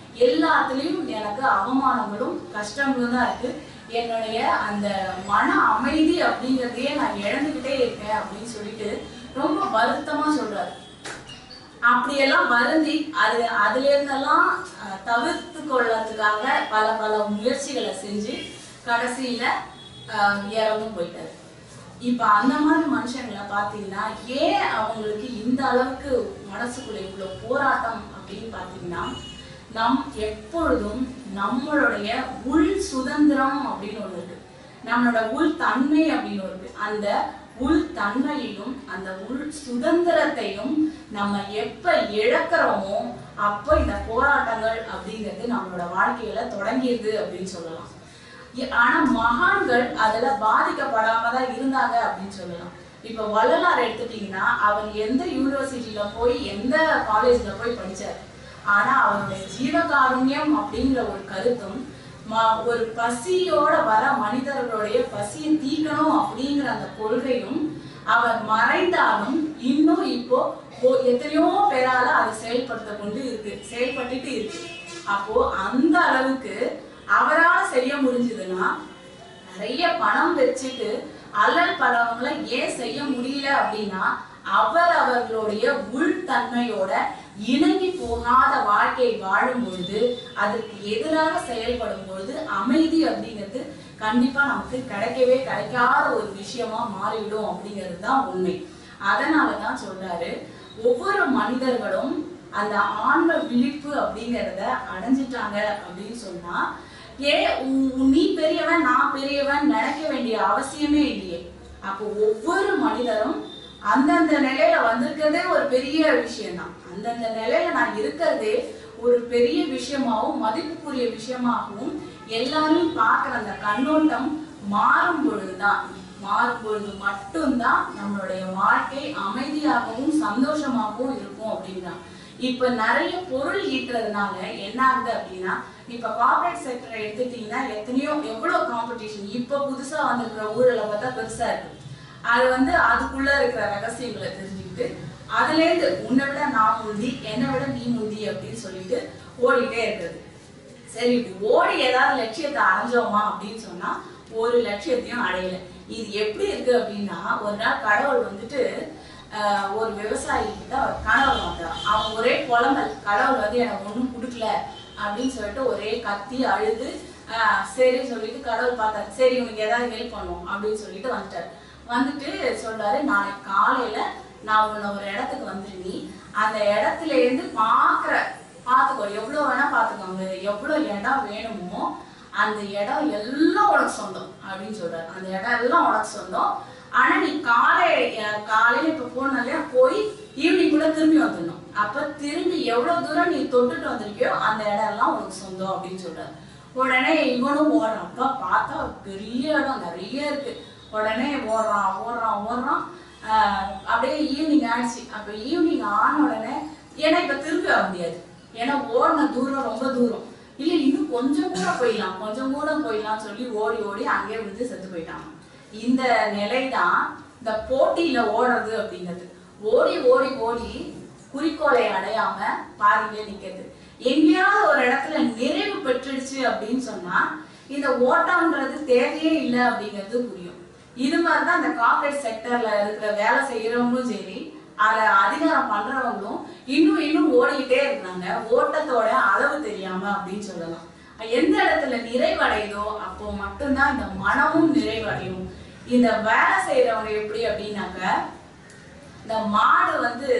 எல்லாத்துலயும் எனக்கு அவமானங்களும் கஷ்டங்களும் தான் இருக்கு என்னுடைய அந்த மன அமைதி அப்படிங்கறதையே நான் இழந்துகிட்டே இருக்கேன் அப்படின்னு சொல்லிட்டு ரொம்ப வருத்தமா சொல்றாரு அப்படியெல்லாம் வருந்தி அது அதுல இருந்தெல்லாம் அஹ், தவிர்த்து கொள்ளறதுக்காக பல பல முயற்சிகளை செஞ்சு கடைசியில அஹ், இறந்தும் போயிட்டாரு இப்ப அந்த மாதிரி மனுஷங்களை பாத்தீங்கன்னா ஏன் அவங்களுக்கு இந்த அளவுக்கு மனசுக்குள்ள இவ்வளவு போராட்டம் அப்படின்னு பாத்தீங்கன்னா நம் எப்பொழுதும் நம்மளுடைய உள் சுதந்திரம் அப்படின்னு ஒண்ணு இருக்கு நம்மளோட உள் தன்மை அப்படின்னு ஒண்ணு இருக்கு அந்த உள் தன்மையையும் அந்த உள் சுதந்திரத்தையும் நம்ம எப்ப இழக்கிறோமோ அப்ப இந்த போராட்டங்கள் அப்படிங்கிறது நம்மளோட வாழ்க்கையில தொடங்கிடுது அப்படின்னு சொல்லலாம் இ- ஆனா மகான்கள் அதுல பாதிக்கப்படாம தான் இருந்தாங்க அப்படின்னு சொல்லலாம் இப்ப வள்ளலார் எடுத்துட்டீங்கன்னா அவர் எந்த யூனிவர்சிட்டியில போய் எந்த காலேஜ்ல போய் படிச்சாரு ஆனா அவருடைய ஜீவகாருண்யம் அப்படிங்கிற ஒரு கருத்தும் ம- ஒரு பசியோட வர மனிதர்களுடைய பசியை தீர்க்கணும் அப்படிங்கிற அந்த கொள்கையும் அவர் மறைந்தாலும் இன்னும் இப்போ ஒ- எத்தனையோ பேரால அதை செயல்படுத்த கொண்டு இருக்கு செயல்பட்டுட்டு இருக்கு அப்போ அந்த அளவுக்கு அவரால செய்ய முடிஞ்சதுன்னா நிறைய பணம் வச்சுட்டு அல்லல் படவங்களை ஏன் செய்ய முடியல அப்படின்னா அவர் அவர்களுடைய உள்தன்மையோட இணங்கி போகாத வாழ்க்கை வாழும் பொழுது அதற்கு எதிராக செயல்படும் பொழுது அமைதி அப்படிங்கிறது கண்டிப்பா நமக்கு கிடைக்கவே கிடைக்காத ஒரு விஷயமா மாறிவிடும் அப்படிங்கிறது தான் உண்மை அதனாலதான் சொல்றாரு ஒவ்வொரு மனிதர்களும் அந்த ஆன்ம விழிப்பு அப்படிங்கிறத அடைஞ்சிட்டாங்க அப்படின்னு சொன்னா ஏன் உ- உ- நீ பெரியவன் நான் பெரியவன் நினைக்க வேண்டிய அவசியமே இல்லையே அப்போ ஒவ்வொரு மனிதரும் அந்தந்த நிலையில வந்திருக்கிறதே ஒரு பெரிய விஷயம்தான் அந்தந்த நிலையில நான் இருக்கிறதே ஒரு பெரிய விஷயமாவும் மதிப்புக்குரிய விஷயமாகவும் எல்லாரையும் பார்க்குற அந்த கண்ணோட்டம் மாறும் பொழுதுதான் மாறும் பொழுது மட்டும்தான் நம்மளுடைய வாழ்க்கை அமைதியாகவும் சந்தோஷமாகவும் இருக்கும் அப்படின்றான் இப்ப நிறைய பொருள் ஈட்டுறதுனால என்ன ஆகுது அப்படின்னா இப்ப கார்ப்பரேட் செக்டரை எடுத்துட்டீங்கன்னா எத்தனையோ எவ்வளவு காம்படிஷன் இப்ப புதுசா வந்திருக்கிற ஊழலை பார்த்தா பெருசா இருக்கு அது வந்து அதுக்குள்ள இருக்கிற ரகசியங்களை தெரிஞ்சுக்கிட்டு அதுல இருந்து உன்னை விட நான் முந்தி என்னை விட நீ முந்தி அப்படின்னு சொல்லிட்டு ஓடிட்டே இருக்கிறது சரி இப்படி ஓடி ஏதாவது லட்சியத்தை அடைஞ்சோமா அப்படின்னு சொன்னா ஒரு லட்சியத்தையும் அடையல இது எப்படி இருக்கு அப்படின்னா ஒரு நாள் கடவுள் வந்துட்டு ஆஹ், ஒரு விவசாயி கிட்ட அவர் கனவு வந்தார் அவன் ஒரே புலம்பல் கடவுள் வந்து எனக்கு ஒண்ணும் கொடுக்கல அப்படின்னு சொல்லிட்டு ஒரே கத்தி அழுது ஆஹ், சரி சொல்லிட்டு கடவுள் பார்த்தாரு சரி உனக்கு ஏதாவது ஹெல்ப் பண்ணும் அப்படின்னு சொல்லிட்டு வந்துட்டாரு வந்துட்டு சொல்றாரு நாளைக்கு காலையில நான் உன்னை ஒரு இடத்துக்கு வந்துரு அந்த இடத்துல இருந்து பாக்குற பாத்துக்கோ எவ்வளவு வேணா பாத்துக்கோங்க எவ்வளவு இடம் வேணுமோ அந்த இடம் எல்லாம் உனக்கு சொந்தம் அப்படின்னு சொல்றாரு அந்த இடம் எல்லாம் உனக்கு சொந்தம் ஆனா நீ காலை அஹ் காலையில இப்ப போனாலே போய் ஈவினிங் கூட திரும்பி வந்துடணும் அப்ப திரும்பி எவ்வளவு தூரம் நீ தொட்டுட்டு வந்திருக்கியோ அந்த இடம் எல்லாம் உனக்கு சொந்தம் அப்படின்னு சொல்றாரு உடனே இவனும் ஓடுறான் அப்பா பார்த்தா பெரிய இடம் நிறைய இருக்கு உடனே ஓடுறான் ஓடுறான் ஓடுறான் ஆஹ் அப்படியே ஈவினிங் ஆயிடுச்சு அப்ப ஈவினிங் ஆன உடனே ஏன்னா இப்ப திரும்பி வர முடியாது ஏன்னா ஓடின தூரம் ரொம்ப தூரம் இல்ல இன்னும் கொஞ்சம் கூட போயிடலாம் கொஞ்சம் கூட போயிடலாம் சொல்லி ஓடி ஓடி அங்கேயே விழுந்து செத்து போயிட்டாங்க இந்த நிலைதான் இந்த போட்டியில ஓடுறது அப்படிங்கிறது ஓடி ஓடி ஓடி குறிக்கோளை அடையாம பாதியிலே நிக்கிறது எங்கேயாவது ஒரு இடத்துல நிறைவு பெற்றுடுச்சு அப்படின்னு சொன்னா இந்த ஓட்டம்ன்றது தேவையே இல்லை அப்படிங்கிறது புரியும் இது மாதிரி தான் இந்த கார்ப்பரேட் செக்டர்ல இருக்கிற வேலை செய்யறவங்களும் சரி அதுல அதிகாரம் பண்றவங்களும் இன்னும் இன்னும் ஓடிக்கிட்டே இருக்காங்க ஓட்டத்தோட அளவு தெரியாம அப்படின்னு சொல்லலாம் எந்த இடத்துல நிறைவடையுதோ அப்போ மட்டும்தான் இந்த மனமும் நிறைவடையும் இந்த வேலை செய்யறவங்க எப்படி அப்படின்னாக்க இந்த மாடு வந்து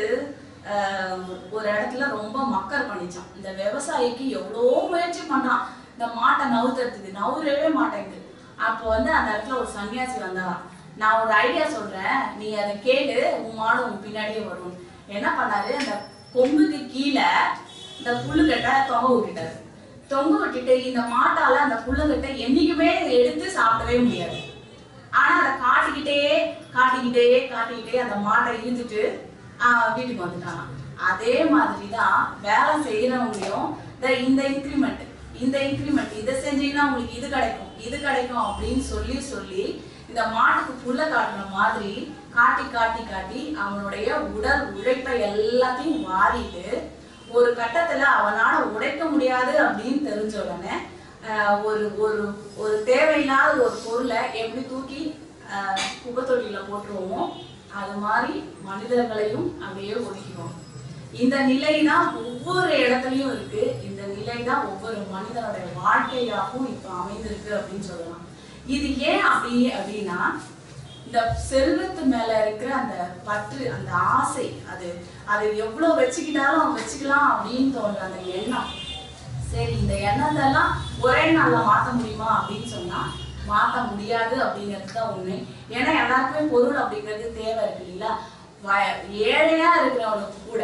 ஆஹ், ஒரு இடத்துல ரொம்ப மக்கர் பண்ணிச்சான் இந்த விவசாயிக்கு எவ்வளோ முயற்சி பண்றான் இந்த மாட்டை நவுத்துறதுக்கு நவுறவே மாட்டேங்குது அப்போ வந்து அந்த இடத்துல ஒரு சன்னியாசி வந்தாராம் நான் ஒரு ஐடியா சொல்றேன் நீ அதை கேளு உன் மாடு உன் பின்னாடியே வரும் என்ன பண்ணாரு அந்த கொம்புக்கு கீழே இந்த புல்லுக்கட்டை தொங்க விட்டுட்டாரு தொங்க விட்டுட்டு இந்த மாட்டால அந்த புல்லுக்கட்டை என்னைக்குமே எடுத்து சாப்பிடவே முடியாது ஆனா அதை காட்டிக்கிட்டே காட்டிக்கிட்டே காட்டிக்கிட்டே அந்த மாட்டை இழுத்துட்டு ஆஹ், வீட்டுக்கு வந்துட்டாங்க அதே மாதிரி தான் வேலை செய்யறவங்களையும் இந்த இந்த இன்க்ரிமெண்ட் இந்த இன்க்ரிமெண்ட் இதை செஞ்சீங்கன்னா உங்களுக்கு இது கிடைக்கும் இது கிடைக்கும் அப்படின்னு சொல்லி சொல்லி இந்த மாட்டுக்கு புல்ல காட்டுற மாதிரி காட்டி காட்டி காட்டி அவனுடைய உடல் உழைப்பை எல்லாத்தையும் வாரிட்டு ஒரு கட்டத்துல அவனால உடைக்க முடியாது அப்படின்னு தெரிஞ்ச உடனே ஆஹ், ஒரு ஒரு ஒரு தேவையில்லாத ஒரு பொருளை எப்படி தூக்கி ஆஹ், குப்பை தொட்டியில போட்டுருவோமோ அது மாதிரி மனிதர்களையும் அப்படியே ஒதுக்கிடுவோம் இந்த நிலை தான் ஒவ்வொரு இடத்துலயும் இருக்கு இந்த நிலை தான் ஒவ்வொரு மனிதனுடைய வாழ்க்கையாகவும் இப்ப அமைந்திருக்கு அப்படின்னு சொல்லலாம் இது ஏன் அப்படி அப்படின்னா இந்த செல்வத்து மேல இருக்கிற அந்த பற்று அந்த ஆசை அது அது எவ்வளவு வச்சுக்கிட்டாலும் வச்சுக்கலாம் அப்படின்னு தோன்ற அந்த எண்ணம் சரி இந்த எண்ணத்தை எல்லாம் ஒரே நாள்ல மாத்த முடியுமா அப்படின்னு சொன்னா மாத்த முடியாது அப்படிங்கிறது தான் உண்மை ஏன்னா எல்லாருக்குமே பொருள் அப்படிங்கிறது தேவை இருக்கு இல்லைங்களா வ- ஏழையா இருக்கிறவனுக்கு கூட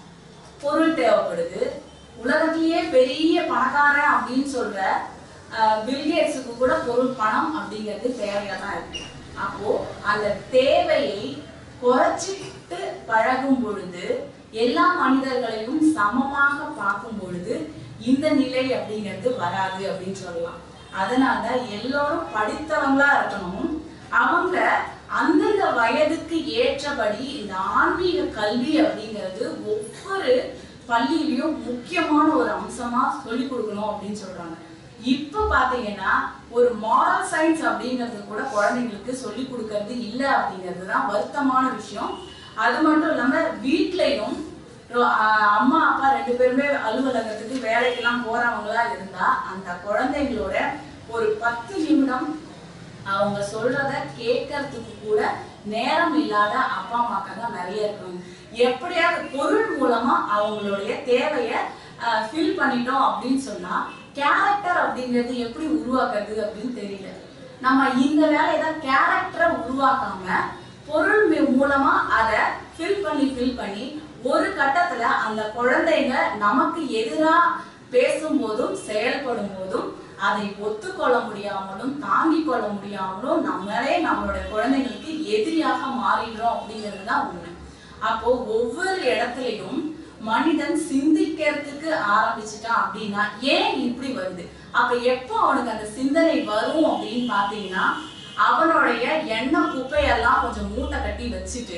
பொருள் தேவைப்படுது உலகத்திலேயே பெரிய பணக்காரன் அப்படின்னு சொல்ற பில்கேட்ஸுக்கு கூட பொருள் பணம் அப்படிங்கிறது தேவையா தான் இருக்கு அப்போ அந்த தேவையை குறைச்சிட்டு பழகும் பொழுது எல்லா மனிதர்களையும் சமமாக பார்க்கும் பொழுது இந்த நிலை அப்படிங்கிறது வராது அப்படின்னு சொல்லலாம் அதனால எல்லோரும் படித்தவங்களா இருக்கணும் அவங்க அந்தந்த வயதுக்கு ஏற்றபடி இந்த ஆன்மீக கல்வி அப்படிங்கிறது ஒவ்வொரு பள்ளியிலயும் முக்கியமான ஒரு அம்சமா சொல்லி கொடுக்கணும் அப்படின்னு சொல்றாங்க இப்ப பாத்தீங்கன்னா ஒரு மாரல் சயின்ஸ் அப்படிங்கிறது கூட குழந்தைங்களுக்கு சொல்லி கொடுக்கறது இல்ல அப்படிங்கிறது தான் வருத்தமான விஷயம் அது மட்டும் இல்லாம வீட்லயும் ரொ- ஆஹ் அம்மா அப்பா ரெண்டு பேருமே அலுவலகத்துக்கு வேலைக்கெல்லாம் போறவங்களா இருந்தா அந்த குழந்தைங்களோட ஒரு பத்து நிமிடம் அவங்க சொல்றத கேட்கறதுக்கு கூட நேரம் இல்லாத அப்பா அம்மாக்கள் தான் நிறைய இருக்காங்க எப்படியாவது பொருள் மூலமா அவங்களுடைய தேவைய ஃபில் பண்ணிட்டோம் அப்படின்னு சொன்னா கேரக்டர் அப்படிங்கிறது எப்படி உருவாக்குறது அப்படின்னு தெரியல நம்ம இந்த வேலையை தான் கேரக்டரை உருவாக்காம பொருள் மீ- மூலமா அதை ஃபில் பண்ணி ஃபில் பண்ணி ஒரு கட்டத்துல அந்த குழந்தைங்க நமக்கு எதிரா பேசும்போதும் செயல்படும் போதும் அதை ஒத்துக்கொள்ள முடியாமலும் தாங்கிக் கொள்ள முடியாமலும் நம்மளே நம்மளுடைய குழந்தைங்களுக்கு எதிரியாக மாறிடுறோம் அப்படிங்கிறது தான் உண்மை அப்போ ஒவ்வொரு இடத்துலயும் மனிதன் சிந்திக்கிறதுக்கு ஆரம்பிச்சுட்டான் அப்படின்னா ஏன் இப்படி வருது அப்ப எப்போ அவனுக்கு அந்த சிந்தனை வரும் அப்படின்னு பாத்தீங்கன்னா அவனுடைய எண்ணெய் குப்பையெல்லாம் கொஞ்சம் மூட்டை கட்டி வச்சுட்டு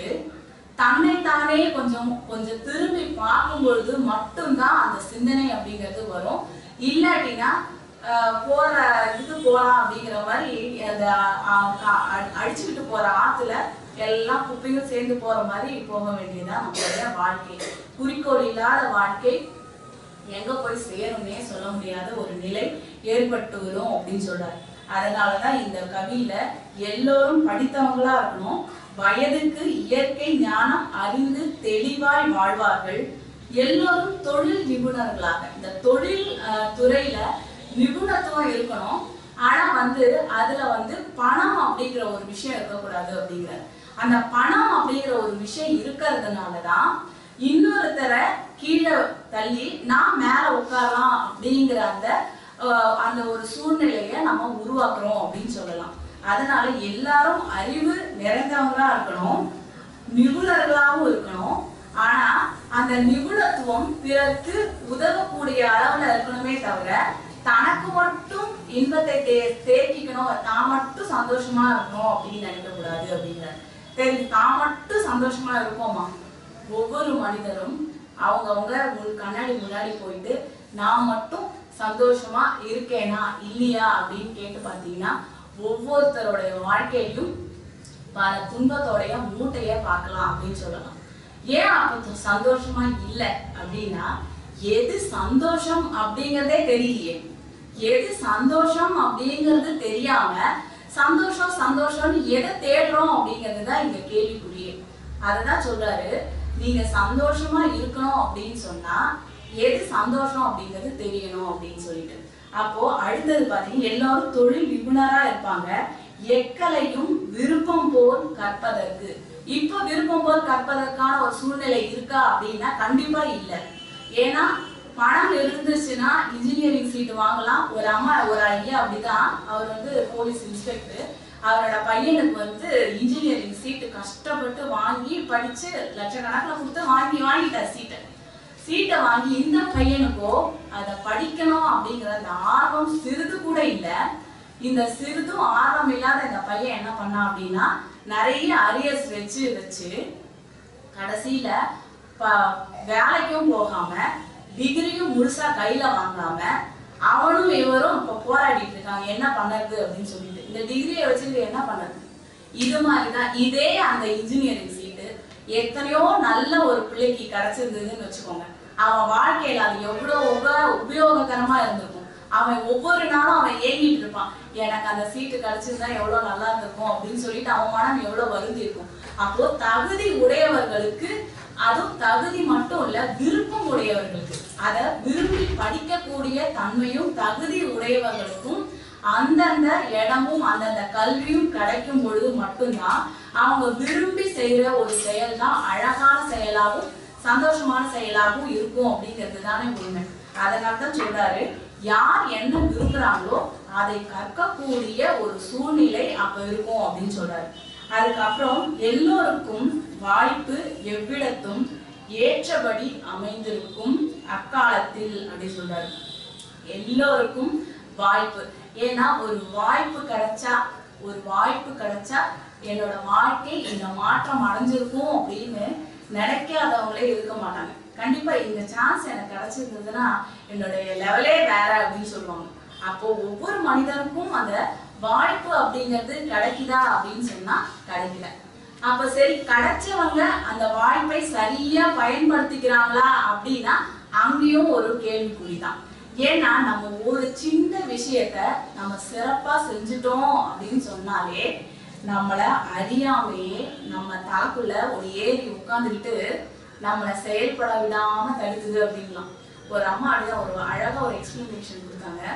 தன்னை தானே கொஞ்சம் கொஞ்சம் திரும்பி பார்க்கும் பொழுது மட்டும்தான் அந்த சிந்தனை அப்படிங்கிறது வரும் இல்லாட்டினா ஆஹ், போற இதுக்கு போலாம் அப்படிங்கிற மாதிரி அந்த ஆஹ், கா- அடி- அடிச்சுக்கிட்டு போற ஆத்துல எல்லாம் குப்பையும் சேர்ந்து போற மாதிரி போக வேண்டியதுதான் நம்மளுடைய வாழ்க்கை குறிக்கோள் இல்லாத வாழ்க்கை எங்க போய் சேரும்னே சொல்ல முடியாத ஒரு நிலை ஏற்பட்டு வரும் அப்படின்னு சொல்றாரு அதனாலதான் இந்த கவியில எல்லோரும் படித்தவங்களா இருக்கணும் வயதுக்கு இயற்கை ஞானம் அறிந்து தெளிவாய் வாழ்வார்கள் எல்லோரும் தொழில் நிபுணர்களாக இந்த தொழில் அஹ், துறையில நிபுணத்துவம் இருக்கணும் ஆனா வந்து அதுல வந்து பணம் அப்படிங்கிற ஒரு விஷயம் இருக்கக்கூடாது அப்படிங்கிற அந்த பணம் அப்படிங்கிற ஒரு விஷயம் இருக்கிறதுனாலதான் இன்னொருத்தரை கீழே தள்ளி நான் மேல உட்காரலாம் அப்படிங்கிற அந்த அஹ், அந்த ஒரு சூழ்நிலையை நம்ம உருவாக்குறோம் அப்படின்னு சொல்லலாம் அதனால எல்லாரும் அறிவு நிறைந்தவங்களா இருக்கணும் நிபுணர்களாகவும் இருக்கணும் ஆனா அந்த நிபுணத்துவம் பிறருக்கு உதவக்கூடிய அளவுல இருக்கணுமே தவிர தனக்கு மட்டும் இன்பத்தை தே தேக்கிக்கணும் தான் மட்டும் சந்தோஷமா இருக்கணும் அப்படின்னு நினைக்க கூடாது அப்படிங்கிற சரி தான் மட்டும் சந்தோஷமா இருப்போமா ஒவ்வொரு மனிதரும் அவங்கவங்க முன் கண்ணாடி முன்னாடி போயிட்டு நான் மட்டும் சந்தோஷமா இருக்கேனா இல்லையா அப்படின்னு கேட்டு பார்த்தீங்கன்னா ஒவ்வொருத்தருடைய வாழ்க்கையிலும் பல துன்பத்தோடைய மூட்டைய பார்க்கலாம் அப்படின்னு சொல்லலாம் ஏன் அப்ப சந்தோஷமா இல்ல அப்படின்னா எது சந்தோஷம் அப்படிங்கறதே தெரியலையே எது சந்தோஷம் அப்படிங்கிறது தெரியாம சந்தோஷம் சந்தோஷம்னு எதை தேடுறோம் அப்படிங்கிறது தான் இங்க கேள்விக்குறியே அததான் சொல்றாரு நீங்க சந்தோஷமா இருக்கணும் அப்படின்னு சொன்னா எது சந்தோஷம் அப்படிங்கிறது தெரியணும் அப்படின்னு சொல்லிட்டு அப்போ அடுத்தது பாத்தீங்கன்னா எல்லாரும் தொழில் நிபுணரா இருப்பாங்க எக்கலையும் விருப்பம் போல் கற்பதற்கு இப்ப விருப்பம் போல் கற்பதற்கான ஒரு சூழ்நிலை இருக்கா அப்படின்னா கண்டிப்பா இல்ல ஏன்னா பணம் இருந்துச்சுன்னா இன்ஜினியரிங் சீட் வாங்கலாம் ஒரு அம்மா ஒரு ஐயா அப்படிதான் அவர் வந்து போலீஸ் இன்ஸ்பெக்டர் அவரோட பையனுக்கு வந்து இன்ஜினியரிங் சீட்டு கஷ்டப்பட்டு வாங்கி படிச்சு லட்சக்கணக்கில் கொடுத்து வாங்கி வாங்கிட்டார் சீட்டை சீட்டை வாங்கி இந்த பையனுக்கோ அதை படிக்கணும் அப்படிங்கிற அந்த ஆர்வம் சிறிது கூட இல்ல இந்த சிறிதும் ஆர்வம் இல்லாத இந்த பையன் என்ன பண்ணான் அப்படின்னா நிறைய அரியர்ஸ் வச்சு வச்சு கடைசியில ப- வேலைக்கும் போகாம டிகிரியும் முழுசா கையில வாங்காம அவனும் இவரும் இப்ப போராடிட்டு இருக்காங்க என்ன பண்ணறது அப்படின்னு சொல்லிட்டு இந்த டிகிரியை வச்சுட்டு என்ன பண்ணறது இது மாதிரிதான் இதே அந்த இன்ஜினியரிங் சீட்டு எத்தனையோ நல்ல ஒரு பிள்ளைக்கு கிடைச்சிருந்ததுன்னு வச்சுக்கோங்க அவன் வாழ்க்கையில அது எவ்வளவு உப- உபயோககரமா இருந்திருக்கும் அவன் ஒவ்வொரு நாளும் அவன் ஏங்கிட்டு இருப்பான் எனக்கு அந்த சீட்டு கிடைச்சிருந்தா எவ்வளவு நல்லா இருந்திருக்கும் அப்படின்னு சொல்லிட்டு அவன் மனம் எவ்வளவு வருந்தி இருக்கும் அப்போ தகுதி உடையவர்களுக்கு அதுவும் தகுதி மட்டும் இல்ல விருப்பம் உடையவர்களுக்கு அத விரும்பி படிக்கக்கூடிய தன்மையும் தகுதி உடையவர்களுக்கும் அந்தந்த இடமும் அந்தந்த கல்வியும் கிடைக்கும் பொழுது மட்டும்தான் அவங்க விரும்பி செய்யற ஒரு செயல் தான் அழகான செயலாகவும் சந்தோஷமான செயலாகவும் இருக்கும் அப்படிங்கிறது தானே உண்மை அதனால தான் சொல்றாரு யார் என்ன விரும்புறாங்களோ அதை கற்கக்கூடிய ஒரு சூழ்நிலை அப்ப இருக்கும் அப்படின்னு சொல்றாரு அதுக்கப்புறம் எல்லோருக்கும் வாய்ப்பு எவ்விடத்தும் ஏற்றபடி அமைந்திருக்கும் அக்காலத்தில் அப்படி சொல்றாரு எல்லோருக்கும் வாய்ப்பு ஏன்னா ஒரு வாய்ப்பு கிடைச்சா ஒரு வாய்ப்பு கிடைச்சா என்னோட வாழ்க்கை இந்த மாற்றம் அடைஞ்சிருக்கும் அப்படின்னு நினைக்காதவங்களே இருக்க மாட்டாங்க கண்டிப்பா இந்த சான்ஸ் எனக்கு கிடைச்சிருந்ததுன்னா என்னுடைய லெவலே வேற அப்படின்னு சொல்லுவாங்க அப்போ ஒவ்வொரு மனிதனுக்கும் அந்த வாய்ப்பு அப்படிங்கிறது கிடைக்குதா அப்படின்னு சொன்னா கிடைக்கல அப்ப சரி கிடைச்சவங்க அந்த வாய்ப்பை சரியா பயன்படுத்திக்கிறாங்களா அப்படின்னா அங்கேயும் ஒரு கேள்விக்குறிதான் ஏன்னா நம்ம ஒரு சின்ன விஷயத்த நம்ம சிறப்பா செஞ்சுட்டோம் அப்படின்னு சொன்னாலே நம்மள அறியாமையே நம்ம தலைக்குள்ள ஒரு ஏறி உட்கார்ந்துக்கிட்டு நம்மளை செயல்பட விடாம தடுக்குது அப்படின்லாம் ஒரு அம்மா அப்படிதான் ஒரு அழகா ஒரு எக்ஸ்பிளனேஷன் கொடுத்தாங்க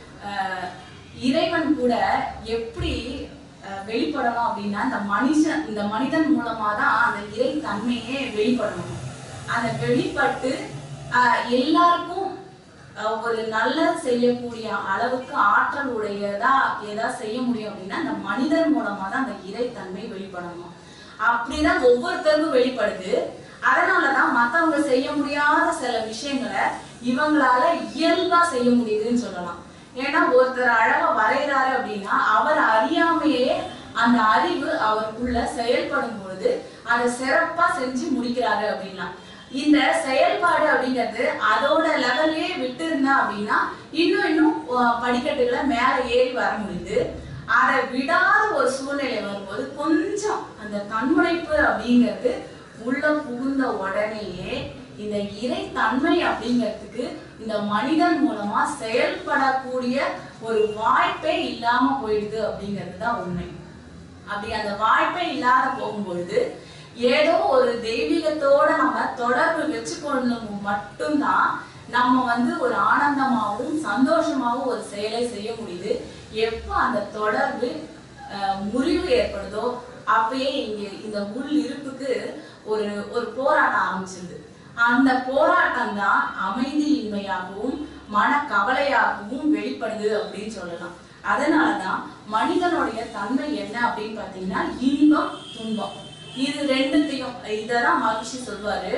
அஹ் இறைவன் கூட எப்படி அஹ், வெளிப்படணும் அப்படின்னா இந்த மனுஷன் இந்த மனிதன் மூலமா தான் அந்த இறை தன்மையே வெளிப்படணும் அந்த வெளிப்பட்டு அஹ், எல்லாருக்கும் அஹ், ஒரு நல்லது செய்யக்கூடிய அளவுக்கு ஆற்றல் உடையதா ஏதாவது செய்ய முடியும் அப்படின்னா அந்த மனிதன் மூலமா தான் அந்த இறைத்தன்மை வெளிப்படணும் அப்படிதான் ஒவ்வொருத்தருக்கும் வெளிப்படுது அதனாலதான் மத்தவங்க செய்ய முடியாத சில விஷயங்களை இவங்களால இயல்பா செய்ய முடியுதுன்னு சொல்லலாம் ஏன்னா ஒருத்தர் அழகா வரைகிறாரு அப்படின்னா அவர் அறியாமையே அந்த அறிவு அவருக்குள்ள செயல்படும் பொழுது அதை சிறப்பா செஞ்சு முடிக்கிறாரு அப்படின்னா இந்த செயல்பாடு அப்படிங்கிறது அதோட லெவல்லே விட்டு இருந்தா அப்படின்னா இன்னும் இன்னும் அஹ், படிக்கட்டுகளை மேல ஏறி வர முடியுது அதை விடாத ஒரு சூழ்நிலை வரும்போது கொஞ்சம் அந்த தன்முனைப்பு அப்படிங்கிறது உள்ள புகுந்த உடனேயே இந்த இறை தன்மை அப்படிங்கிறதுக்கு இந்த மனிதன் மூலமா செயல்படக்கூடிய ஒரு வாய்ப்பே இல்லாம போயிடுது அப்படிங்கிறது தான் உண்மை அப்படி அந்த வாய்ப்பே இல்லாத போகும்பொழுது ஏதோ ஒரு தெய்வீகத்தோட நம்ம தொடர்பு வச்சுக்கொள்ளும் மட்டும்தான் நம்ம வந்து ஒரு ஆனந்தமாகவும் சந்தோஷமாகவும் ஒரு செயலை செய்ய முடியுது எப்போ அந்த தொடர்பு அஹ், முறிவு ஏற்படுதோ அப்பயே இங்க இந்த உள் இருப்புக்கு ஒரு ஒரு போராட்டம் ஆரம்பிச்சிருது அந்த போராட்டம் தான் அமைதியின்மையாகவும் மனக்கவலையாகவும் வெளிப்படுது அப்படின்னு சொல்லலாம் அதனாலதான் மனிதனுடைய தன்மை என்ன அப்படின்னு பாத்தீங்கன்னா இன்பம் துன்பம் இது ரெண்டுத்தையும் இததான் மகிழ்ச்சி சொல்வாரு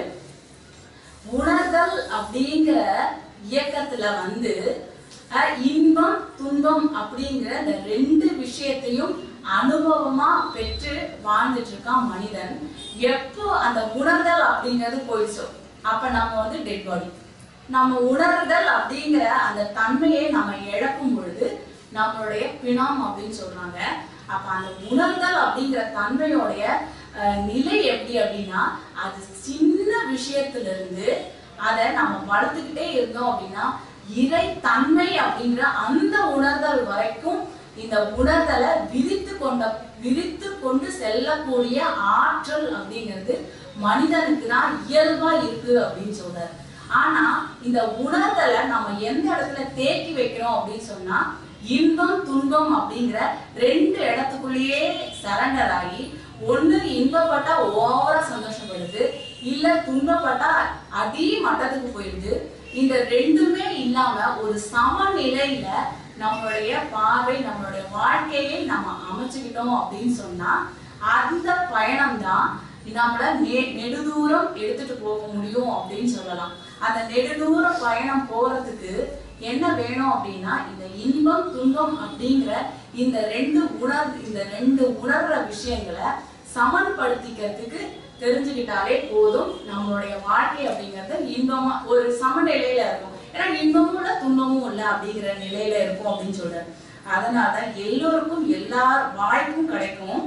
உணர்தல் அப்படிங்கிற இயக்கத்துல வந்து அஹ், இன்பம் துன்பம் அப்படிங்கிற இந்த ரெண்டு விஷயத்தையும் அனுபவமா பெற்று வாழ்ந்துட்டு இருக்கான் மனிதன் எப்போ அந்த உணர்தல் அப்படிங்கிறது போயிடுச்சோ அப்ப நம்ம வந்து டெட் பாடி நம்ம உணர்தல் அப்படிங்கிற அந்த தன்மையை நம்ம இழக்கும் பொழுது நம்மளுடைய பிணம் அப்படின்னு சொல்றாங்க அப்ப அந்த உணர்தல் அப்படிங்கிற தன்மையோடைய அஹ், நிலை எப்படி அப்படின்னா அது சின்ன விஷயத்துல இருந்து அதை நம்ம வளர்த்துக்கிட்டே இருந்தோம் அப்படின்னா இறை தன்மை அப்படிங்கிற அந்த உணர்தல் வரைக்கும் இந்த உணர்தலை விரித்து கொண்ட விரித்து கொண்டு செல்லக்கூடிய ஆற்றல் அப்படிங்கிறது மனிதனுக்கு தான் இயல்பா இருக்கு அப்படின்னு சொல்றாரு ஆனா இந்த உணர்தலை நம்ம எந்த இடத்துல தேக்கி வைக்கிறோம் அப்படின்னு சொன்னா இன்பம் துன்பம் அப்படிங்கிற ரெண்டு இடத்துக்குள்ளேயே சரண்டர் ஆகி ஒண்ணு இன்பப்பட்டா ஓவரா சந்தோஷப்படுது இல்ல துன்பப்பட்டா அடி மட்டத்துக்கு போயிடுது இந்த ரெண்டுமே இல்லாம ஒரு சமநிலையில நம்மளுடைய பார்வை நம்மளுடைய வாழ்க்கையை நம்ம அமைச்சுக்கிட்டோம் அப்படின்னு சொன்னா அந்த பயணம் தான் நம்மள நெ நெடுதூரம் எடுத்துட்டு போக முடியும் அப்படின்னு சொல்லலாம் அந்த நெடுதூர பயணம் போறதுக்கு என்ன வேணும் அப்படின்னா இந்த இன்பம் துன்பம் அப்படிங்கிற இந்த ரெண்டு உணர் இந்த ரெண்டு உணர்ற விஷயங்களை சமன்படுத்திக்கிறதுக்கு தெரிஞ்சுக்கிட்டாலே போதும் நம்மளுடைய வாழ்க்கை அப்படிங்கறது இன்பமா ஒரு சமநிலையில இருக்கும் ஏன்னா இன்பமும் இல்ல துன்பமும் இல்ல அப்படிங்கிற நிலையில இருக்கும் அப்படின்னு சொல்றாரு அதனாலதான் எல்லோருக்கும் எல்லார் வாய்ப்பும் கிடைக்கும்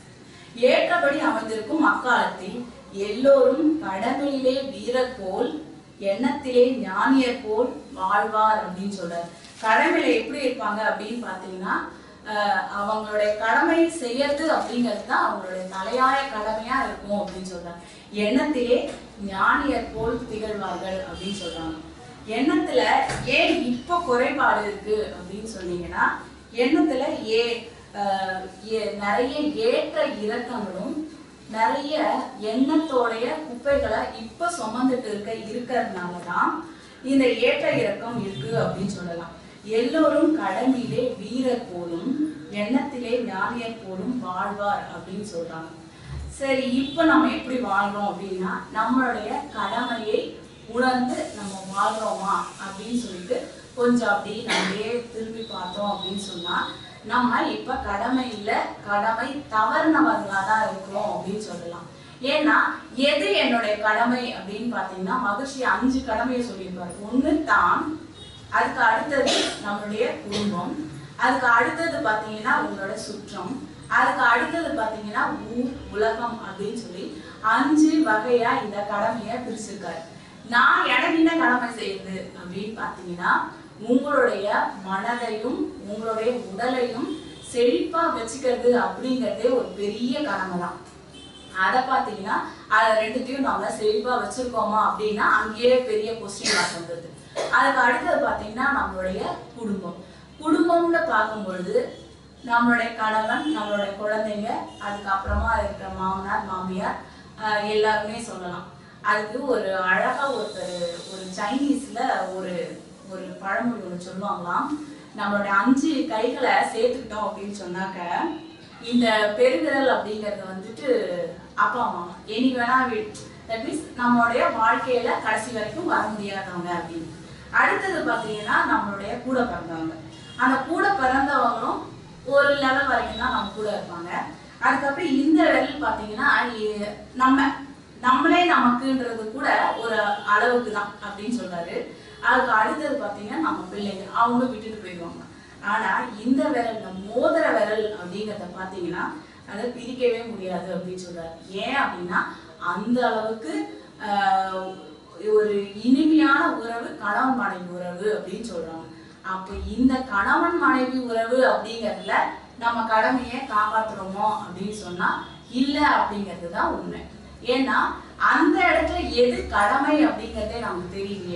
ஏற்றபடி அமைந்திருக்கும் அக்காலத்தில் எல்லோரும் கடமையிலே வீரர் போல் எண்ணத்திலே ஞானியர் போல் வாழ்வார் அப்படின்னு சொல்றாரு கடமையில எப்படி இருப்பாங்க அப்படின்னு பாத்தீங்கன்னா ஆஹ் அவங்களுடைய கடமை செய்யறது அப்படிங்கிறது தான் அவங்களுடைய தலையாய கடமையா இருக்கும் அப்படின்னு சொல்றாங்க எண்ணத்திலே ஞானியர் போல் திகழ்வார்கள் அப்படின்னு சொல்றாங்க எண்ணத்துல ஏன் இப்ப குறைபாடு இருக்கு அப்படின்னு சொன்னீங்கன்னா எண்ணத்துல ஏ ஆஹ் ஏ- நிறைய ஏற்ற இறக்கங்களும் நிறைய எண்ணத்தோடைய குப்பைகளை இப்ப சுமந்துட்டு இருக்க இருக்கிறதுனால தான் இந்த ஏற்ற இறக்கம் இருக்கு அப்படின்னு சொல்லலாம் எல்லோரும் கடமையிலே வீரர் போலும் எண்ணத்திலே ஞானியர் போலும் வாழ்வார் அப்படின்னு சொல்றாங்க சரி இப்போ நம்ம எப்படி வாழ்றோம் அப்படின்னா நம்மளுடைய கடமையை உணர்ந்து நம்ம வாழ்றோமா அப்படின்னு சொல்லிட்டு கொஞ்சம் அப்படி நம்மளே திரும்பி பார்த்தோம் அப்படின்னு சொன்னா நம்ம இப்ப கடமை இல்ல கடமை தவறுனவர்களா தான் இருக்கிறோம் அப்படின்னு சொல்லலாம் ஏன்னா எது என்னுடைய கடமை அப்படின்னு பாத்தீங்கன்னா மகிழ்ச்சி அஞ்சு கடமையை சொல்லியிருப்பாரு ஒண்ணு தான் அதுக்கு அடுத்தது நம்மளுடைய குடும்பம் அதுக்கு அடுத்தது பாத்தீங்கன்னா உங்களோட சுற்றம் அதுக்கு அடுத்தது பாத்தீங்கன்னா ஊர் உலகம் அப்படின்னு சொல்லி அஞ்சு வகையா இந்த கடமையை பிரிச்சிருக்காரு நான் எனக்கு என்ன கடமை செய்யுது அப்படின்னு பாத்தீங்கன்னா உங்களுடைய மனதையும் உங்களுடைய உடலையும் செழிப்பா வச்சுக்கிறது அப்படிங்கறதே ஒரு பெரிய கடமை தான் அதை பார்த்தீங்கன்னா அதை ரெண்டுத்தையும் நம்ம செழிப்பா வச்சிருக்கோமா அப்படின்னா அங்கேயே பெரிய கொஸ்டின் மார்க் வந்துருது அதுக்கு அடுத்தது பார்த்தீங்கன்னா நம்மளுடைய குடும்பம் குடும்பம்னு பார்க்கும் பொழுது நம்மளுடைய கணவன் நம்மளுடைய குழந்தைங்க அதுக்கப்புறமா இருக்கிற மாமனார் மாமியார் ஆஹ் எல்லாருமே சொல்லலாம் அதுக்கு ஒரு அழகா ஒருத்தர் ஒரு சைனீஸ்ல ஒரு ஒரு பழமொழி ஒன்று சொல்லுவாங்களாம் நம்மளுடைய அஞ்சு கைகளை சேர்த்துக்கிட்டோம் அப்படின்னு சொன்னாக்க இந்த பெருவிரல் அப்படிங்கறது வந்துட்டு அப்பா அம்மா இனி வேணா தட் மீன்ஸ் நம்மளுடைய வாழ்க்கையில கடைசி வரைக்கும் வர முடியாதவங்க அப்படின்னு அடுத்தது பாத்தீங்கன்னா நம்மளுடைய கூட பிறந்தவங்க அந்த கூட பிறந்தவங்களும் ஒரு லெவல் வரைக்கும் தான் நம்ம கூட இருப்பாங்க அதுக்கப்புறம் இந்த விரல் பாத்தீங்கன்னா இ- நம்ம நம்மளே நமக்குன்றது கூட ஒரு அளவுக்கு தான் அப்படின்னு சொல்றாரு அதுக்கு அடுத்தது பாத்தீங்கன்னா நம்ம பிள்ளைங்க அவங்களும் விட்டுட்டு போயிடுவாங்க ஆனா இந்த விரல் இந்த மோதிர விரல் அப்படிங்கறத பாத்தீங்கன்னா அதை பிரிக்கவே முடியாது அப்படின்னு சொல்றாரு ஏன் அப்படின்னா அந்த அளவுக்கு ஆஹ், ஒரு இனிமையான உறவு கணவன் மனைவி உறவு அப்படின்னு சொல்றாங்க அப்ப இந்த கணவன் மனைவி உறவு அப்படிங்கறதுல நம்ம கடமையை காப்பாத்துறோமோ அப்படின்னு சொன்னா இல்ல அப்படிங்கிறது தான் உண்மை ஏன்னா அந்த இடத்துல எது கடமை அப்படிங்கறதே நமக்கு தெரியலையே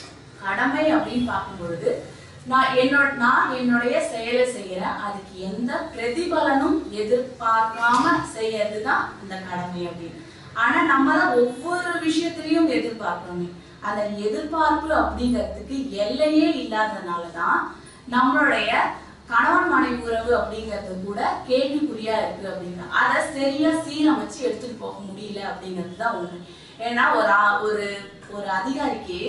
கடமை அப்படின்னு பார்க்கும் பொழுது நான் என்னோட நான் என்னுடைய செயலை செய்யறேன் அதுக்கு எந்த பிரதிபலனும் எதிர்பார்க்காம செய்யறது தான் அந்த கடமை அப்படின்னு ஆனா நம்ம தான் ஒவ்வொரு விஷயத்திலையும் எதிர்பார்க்கணும் அந்த எதிர்பார்ப்பு அப்படிங்கிறதுக்கு எல்லையே இல்லாதனால தான் நம்மளுடைய கணவன் மனைவி உறவு அப்படிங்கிறது கூட கேள்விக்குறியா இருக்கு அப்படின்னா அதை சரியா சீரமைச்சு எடுத்துட்டு போக முடியல அப்படிங்கிறது தான் உண்மை ஏன்னா ஒரு ஆ- ஒரு ஒரு அதிகாரிக்கு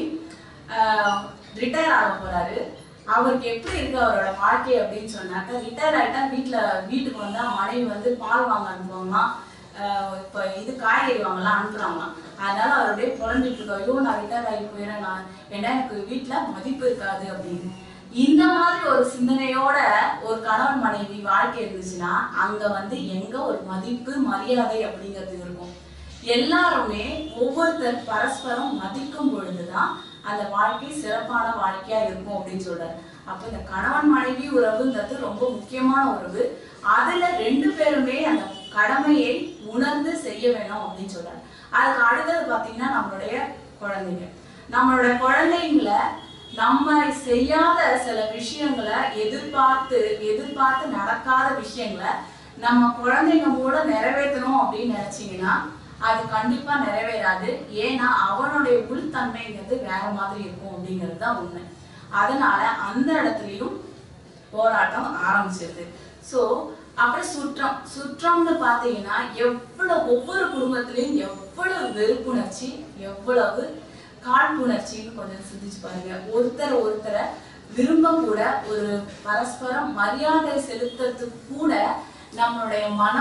ரிட்டையர் ஆக போறாரு அவருக்கு எப்படி இருக்கு அவரோட வாழ்க்கை அப்படின்னு சொன்னாக்க ரிட்டையர் ஆயிட்டா வீட்டுல வீட்டுக்கு வந்தா மனைவி வந்து பால் வாங்க அனுப்புவாங்களாம் ஆஹ் இப்ப இது காய்கறி வாங்கலாம் அனுப்புறாங்களாம் அதனால அவர் அப்படியே புலம்பிட்டு இருக்கா ஐயோ நான் ரிட்டையர் ஆகி போயிடுறேன் நான் ஏன்னா எனக்கு வீட்டுல மதிப்பு இருக்காது அப்படின்னு இந்த மாதிரி ஒரு சிந்தனையோட ஒரு கணவன் மனைவி வாழ்க்கை இருந்துச்சுன்னா அங்க வந்து எங்க ஒரு மதிப்பு மரியாதை அப்படிங்கிறது இருக்கும் எல்லாருமே ஒவ்வொருத்தர் பரஸ்பரம் மதிக்கும் பொழுதுதான் அந்த வாழ்க்கை சிறப்பான வாழ்க்கையா இருக்கும் அப்படின்னு சொல்றாரு அப்ப இந்த கணவன் மனைவி உறவுங்கிறது ரொம்ப முக்கியமான உறவு அதுல ரெண்டு பேருமே அந்த கடமையை உணர்ந்து செய்ய வேணும் அப்படின்னு சொல்றாரு அதுக்கு அடுத்தது பாத்தீங்கன்னா நம்மளுடைய குழந்தைங்க நம்மளோட குழந்தைங்களை நம்ம செய்யாத சில விஷயங்களை எதிர்பார்த்து எதிர்பார்த்து நடக்காத விஷயங்களை நம்ம குழந்தைங்க கூட நிறைவேற்றணும் அப்படின்னு நினைச்சீங்கன்னா அது கண்டிப்பா நிறைவேறாது ஏன்னா அவனுடைய உள்தன்மைங்கிறது வேற மாதிரி இருக்கும் அப்படிங்கிறது தான் உண்மை அதனால அந்த இடத்துலயும் போராட்டம் ஆரம்பிச்சிருது ஸோ அப்புறம் சுற்றம் சுற்றம்னு பார்த்தீங்கன்னா எவ்வளவு ஒவ்வொரு குடும்பத்திலையும் எவ்வளவு வெறுப்புணர்ச்சி எவ்வளவு காழ்ப்புணர்ச்சின்னு கொஞ்சம் சிந்திச்சு பாருங்க ஒருத்தர் ஒருத்தரை விரும்ப கூட ஒரு பரஸ்பரம் மரியாதை செலுத்துறதுக்கு கூட நம்மளுடைய மனம்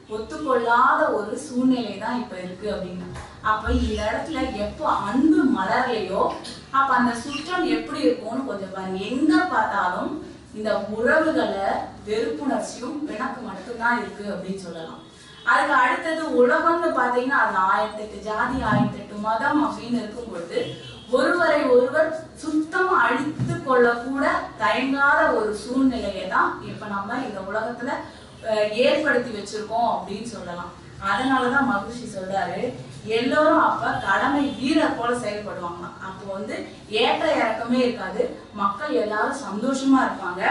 ஒத்துக்கொள்ளாத ஒரு சூழ்நிலை தான் இப்ப இருக்கு அப்படின்னு அப்ப இந்த இடத்துல எப்போ அன்பு மலரலையோ அப்ப அந்த சுற்றம் எப்படி இருக்கும்னு கொஞ்சம் பாருங்க எங்க பார்த்தாலும் இந்த உறவுகளை வெறுப்புணர்ச்சியும் பிணக்கு மட்டும்தான் இருக்கு அப்படின்னு சொல்லலாம் அதுக்கு அடுத்தது உலகம்னு பாத்தீங்கன்னா அது ஆயிரத்தி எட்டு ஜாதி ஆயிரத்தி எட்டு மதம் அப்படின்னு இருக்கும் பொழுது ஒருவரை ஒருவர் சுத்தமா அழித்து கொள்ள கூட தயங்காத ஒரு சூழ்நிலையை தான் இப்ப நம்ம இந்த உலகத்துல அஹ், ஏற்படுத்தி வச்சிருக்கோம் அப்படின்னு சொல்லலாம் அதனாலதான் மகிழ்ச்சி சொல்றாரு எல்லோரும் அப்ப கடமை வீரர் போல செயல்படுவாங்களாம் அப்போ வந்து ஏற்ற இறக்கமே இருக்காது மக்கள் எல்லாரும் சந்தோஷமா இருப்பாங்க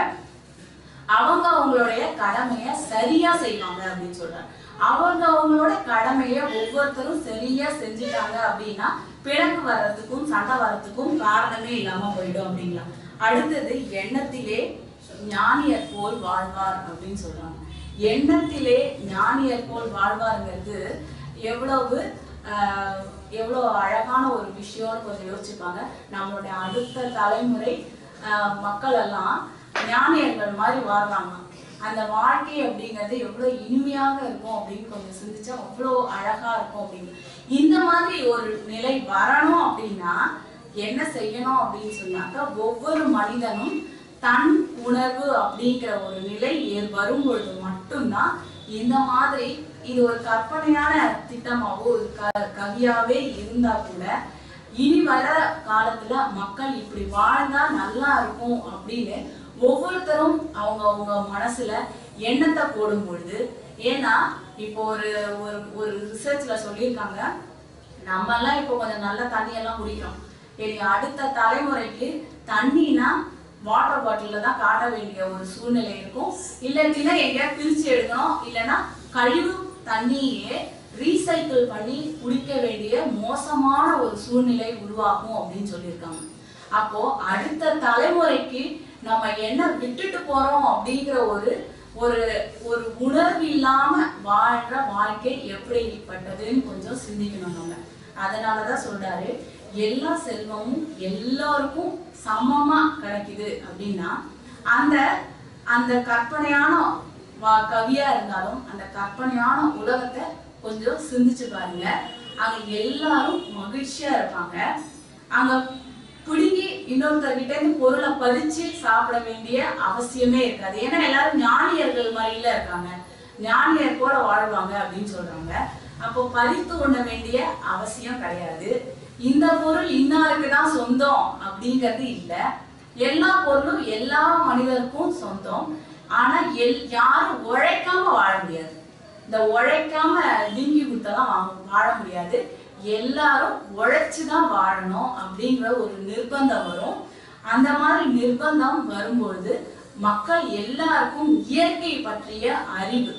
அவங்க அவங்களுடைய கடமைய சரியா செய்வாங்க அப்படின்னு சொல்றாங்க அவங்க அவங்களோட கடமைய ஒவ்வொருத்தரும் சரியா செஞ்சுட்டாங்க அப்படின்னா பிணக்கு வர்றதுக்கும் சண்டை வர்றதுக்கும் காரணமே இல்லாம போயிடும் அப்படிங்களா அடுத்தது எண்ணத்திலே ஞானியர் போல் வாழ்வார் அப்படின்னு சொல்றாங்க எண்ணத்திலே ஞானியர் போல் வாழ்வாருங்கிறது எவ்வளவு ஆஹ், எவ்வளவு அழகான ஒரு விஷயம்னு கொஞ்சம் யோசிச்சுப்பாங்க நம்மளுடைய அடுத்த தலைமுறை ஆஹ், மக்கள் எல்லாம் ஞானியர்கள் மாதிரி வாழ்றாங்க அந்த வாழ்க்கை அப்படிங்கிறது எவ்வளவு இனிமையாக இருக்கும் அப்படின்னு கொஞ்சம் சிந்திச்சா அவ்வளோ அழகா இருக்கும் அப்படின்னு இந்த மாதிரி ஒரு நிலை வரணும் அப்படின்னா என்ன செய்யணும் அப்படின்னு சொன்னாக்கா ஒவ்வொரு மனிதனும் தன் உணர்வு அப்படிங்கிற ஒரு நிலை ஏ- வரும்பொழுது மட்டும்தான் இந்த மாதிரி இது ஒரு கற்பனையான திட்டமாவோ ஒரு க கவியாவே இருந்தா கூட இனி வர காலத்துல மக்கள் இப்படி வாழ்ந்தா நல்லா இருக்கும் அப்படின்னு ஒவ்வொருத்தரும் அவங்க அவங்க மனசுல எண்ணத்தை போடும் பொழுது ஏன்னா இப்போ ஒரு ஒரு ஒரு ரிசர்ச்ல சொல்லியிருக்காங்க நம்ம எல்லாம் இப்போ கொஞ்சம் நல்ல தண்ணி எல்லாம் குடிக்கிறோம் இனி அடுத்த தலைமுறைக்கு தண்ணினா வாட்டர் பாட்டில்ல தான் காட்ட வேண்டிய ஒரு சூழ்நிலை இருக்கும் இல்லாட்டினா எங்கேயா பிரிச்சு எடுக்கணும் இல்லைன்னா கழிவு தண்ணியே ரீசைக்கிள் பண்ணி குடிக்க வேண்டிய மோசமான ஒரு சூழ்நிலை உருவாகும் அப்படின்னு சொல்லியிருக்காங்க அப்போ அடுத்த தலைமுறைக்கு நம்ம என்ன விட்டுட்டு போறோம் அப்படிங்கிற ஒரு ஒரு ஒரு உணர்வு இல்லாம வாழ்ற வாழ்க்கை எப்படிப்பட்டதுன்னு கொஞ்சம் சிந்திக்கணும் நம்ம அதனாலதான் சொல்றாரு எல்லா செல்வமும் எல்லாருக்கும் சமமா கிடைக்குது அப்படின்னா அந்த அந்த கற்பனையான வா- கவியா இருந்தாலும் அந்த கற்பனையான உலகத்தை கொஞ்சம் சிந்திச்சு பாருங்க அங்க எல்லாரும் மகிழ்ச்சியா இருப்பாங்க அங்க பிடுங்கி இன்னொருத்தர்கிட்ட இருந்து பொருளை பறிச்சு சாப்பிட வேண்டிய அவசியமே இருக்காது ஏன்னா எல்லாரும் ஞானியர்கள் மாதிரில இருக்காங்க ஞானியர் போல வாழ்வாங்க அப்படின்னு சொல்றாங்க அப்போ பறித்து உண்ண வேண்டிய அவசியம் கிடையாது இந்த பொருள் இன்னாருக்கு தான் சொந்தம் அப்படிங்கிறது இல்ல எல்லா பொருளும் எல்லா மனிதருக்கும் சொந்தம் ஆனா எல் யாரும் உழைக்காம வாழ முடியாது இந்த உழைக்காம டிங்கி கொடுத்தெல்லாம் வாங்க வாழ முடியாது எல்லாரும் உழைச்சுதான் வாழணும் அப்படிங்கிற ஒரு நிர்பந்தம் வரும் அந்த மாதிரி நிர்பந்தம் வரும்பொழுது மக்கள் எல்லாருக்கும் இயற்கை பற்றிய அறிவு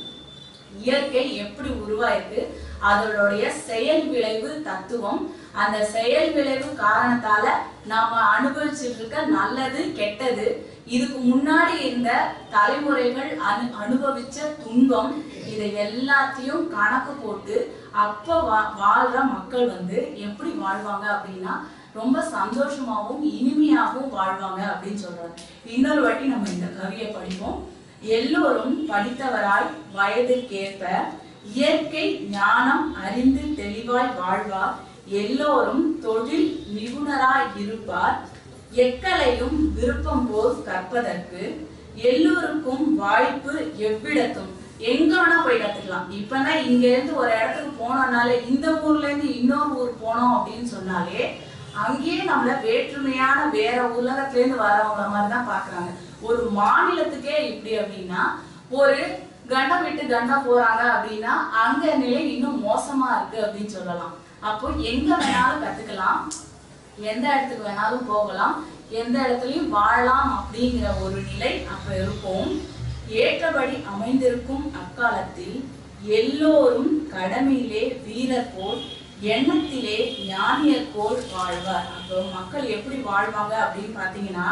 இயற்கை எப்படி உருவாயிருக்கு அதனுடைய செயல் விளைவு தத்துவம் அந்த செயல் விளைவு காரணத்தால நாம அனுபவிச்சுட்டு இருக்க நல்லது கெட்டது இதுக்கு முன்னாடி இருந்த தலைமுறைகள் அனு அனுபவிச்ச துன்பம் இதை எல்லாத்தையும் கணக்கு போட்டு அப்ப வா- வாழ்ற மக்கள் வந்து எப்படி வாழ்வாங்க அப்படின்னா ரொம்ப சந்தோஷமாவும் இனிமையாகவும் வாழ்வாங்க அப்படின்னு சொல்றாங்க இன்னொரு வாட்டி நம்ம இந்த கவியை படிப்போம் எல்லோரும் படித்தவராய் வயதிற்கேற்ப இயற்கை ஞானம் அறிந்து தெளிவாய் வாழ்வார் எல்லோரும் தொழில் நிபுணராய் இருப்பார் எக்கலையும் விருப்பம் போல் கற்பதற்கு எல்லோருக்கும் வாய்ப்பு எவ்விடத்தும் எங்க வேணா போய் கத்துக்கலாம் இப்பனா இங்க இருந்து ஒரு இடத்துக்கு போனோம்னாலே இந்த ஊர்ல இருந்து இன்னொரு ஊர் போனோம் அப்படின்னு சொன்னாலே அங்கேயே நம்மள வேற்றுமையான வேற உலகத்துல இருந்து வரவங்கள மாதிரி தான் பாக்குறாங்க ஒரு மாநிலத்துக்கே இப்படி அப்படின்னா ஒரு கண்டம் விட்டு கண்டம் போறாங்க அப்படின்னா அங்க நிலை இன்னும் மோசமா இருக்கு அப்படின்னு சொல்லலாம் அப்போ எங்க வேணாலும் கத்துக்கலாம் எந்த இடத்துக்கு வேணாலும் போகலாம் எந்த இடத்துலயும் வாழலாம் அப்படிங்கிற ஒரு நிலை அப்ப இருக்கும் ஏற்றபடி அமைந்திருக்கும் அக்காலத்தில் எல்லோரும் கடமையிலே வீரர் போல் எண்ணத்திலே ஞானியர் போல் வாழ்வார் அப்போ மக்கள் எப்படி வாழ்வாங்க அப்படின்னு பாத்தீங்கன்னா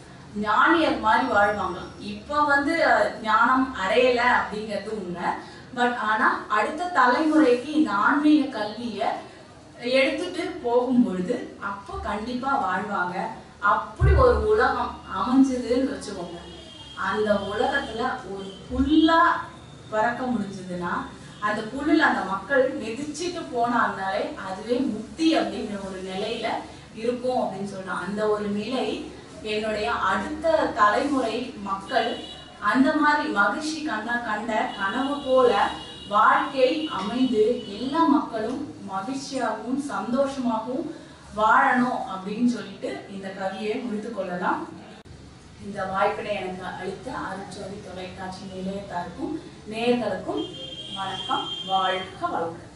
ஞானியர் மாதிரி வாழ்வாங்க இப்ப வந்து அஹ், ஞானம் அடையல அப்படிங்கிறது உண்மை பட் ஆனா அடுத்த தலைமுறைக்கு இந்த ஆன்மீக கல்விய எடுத்துட்டு போகும் பொழுது அப்போ கண்டிப்பா வாழ்வாங்க அப்படி ஒரு உலகம் அமைஞ்சதுன்னு வச்சுக்கோங்க அந்த உலகத்துல ஒரு புல்லா பறக்க முடிஞ்சதுன்னா அந்த புல்லுல அந்த மக்கள் மிதிச்சிட்டு போனாங்கனாலே அதுவே முக்தி அப்படிங்கிற ஒரு நிலையில இருக்கும் அப்படின்னு சொன்னா அந்த ஒரு நிலை என்னுடைய அடுத்த தலைமுறை மக்கள் அந்த மாதிரி மகிழ்ச்சி கண்ணா கண்ட கனவு போல வாழ்க்கை அமைந்து எல்லா மக்களும் மகிழ்ச்சியாகவும் சந்தோஷமாகவும் வாழணும் அப்படின்னு சொல்லிட்டு இந்த கவியை முடித்துக் கொள்ளலாம் இந்த வாய்ப்பினை எனக்கு அளித்த அருட்சோதி தொலைக்காட்சி நிலையத்தாருக்கும் நேயர்களுக்கும் வணக்கம் வாழ்க வளமுடன்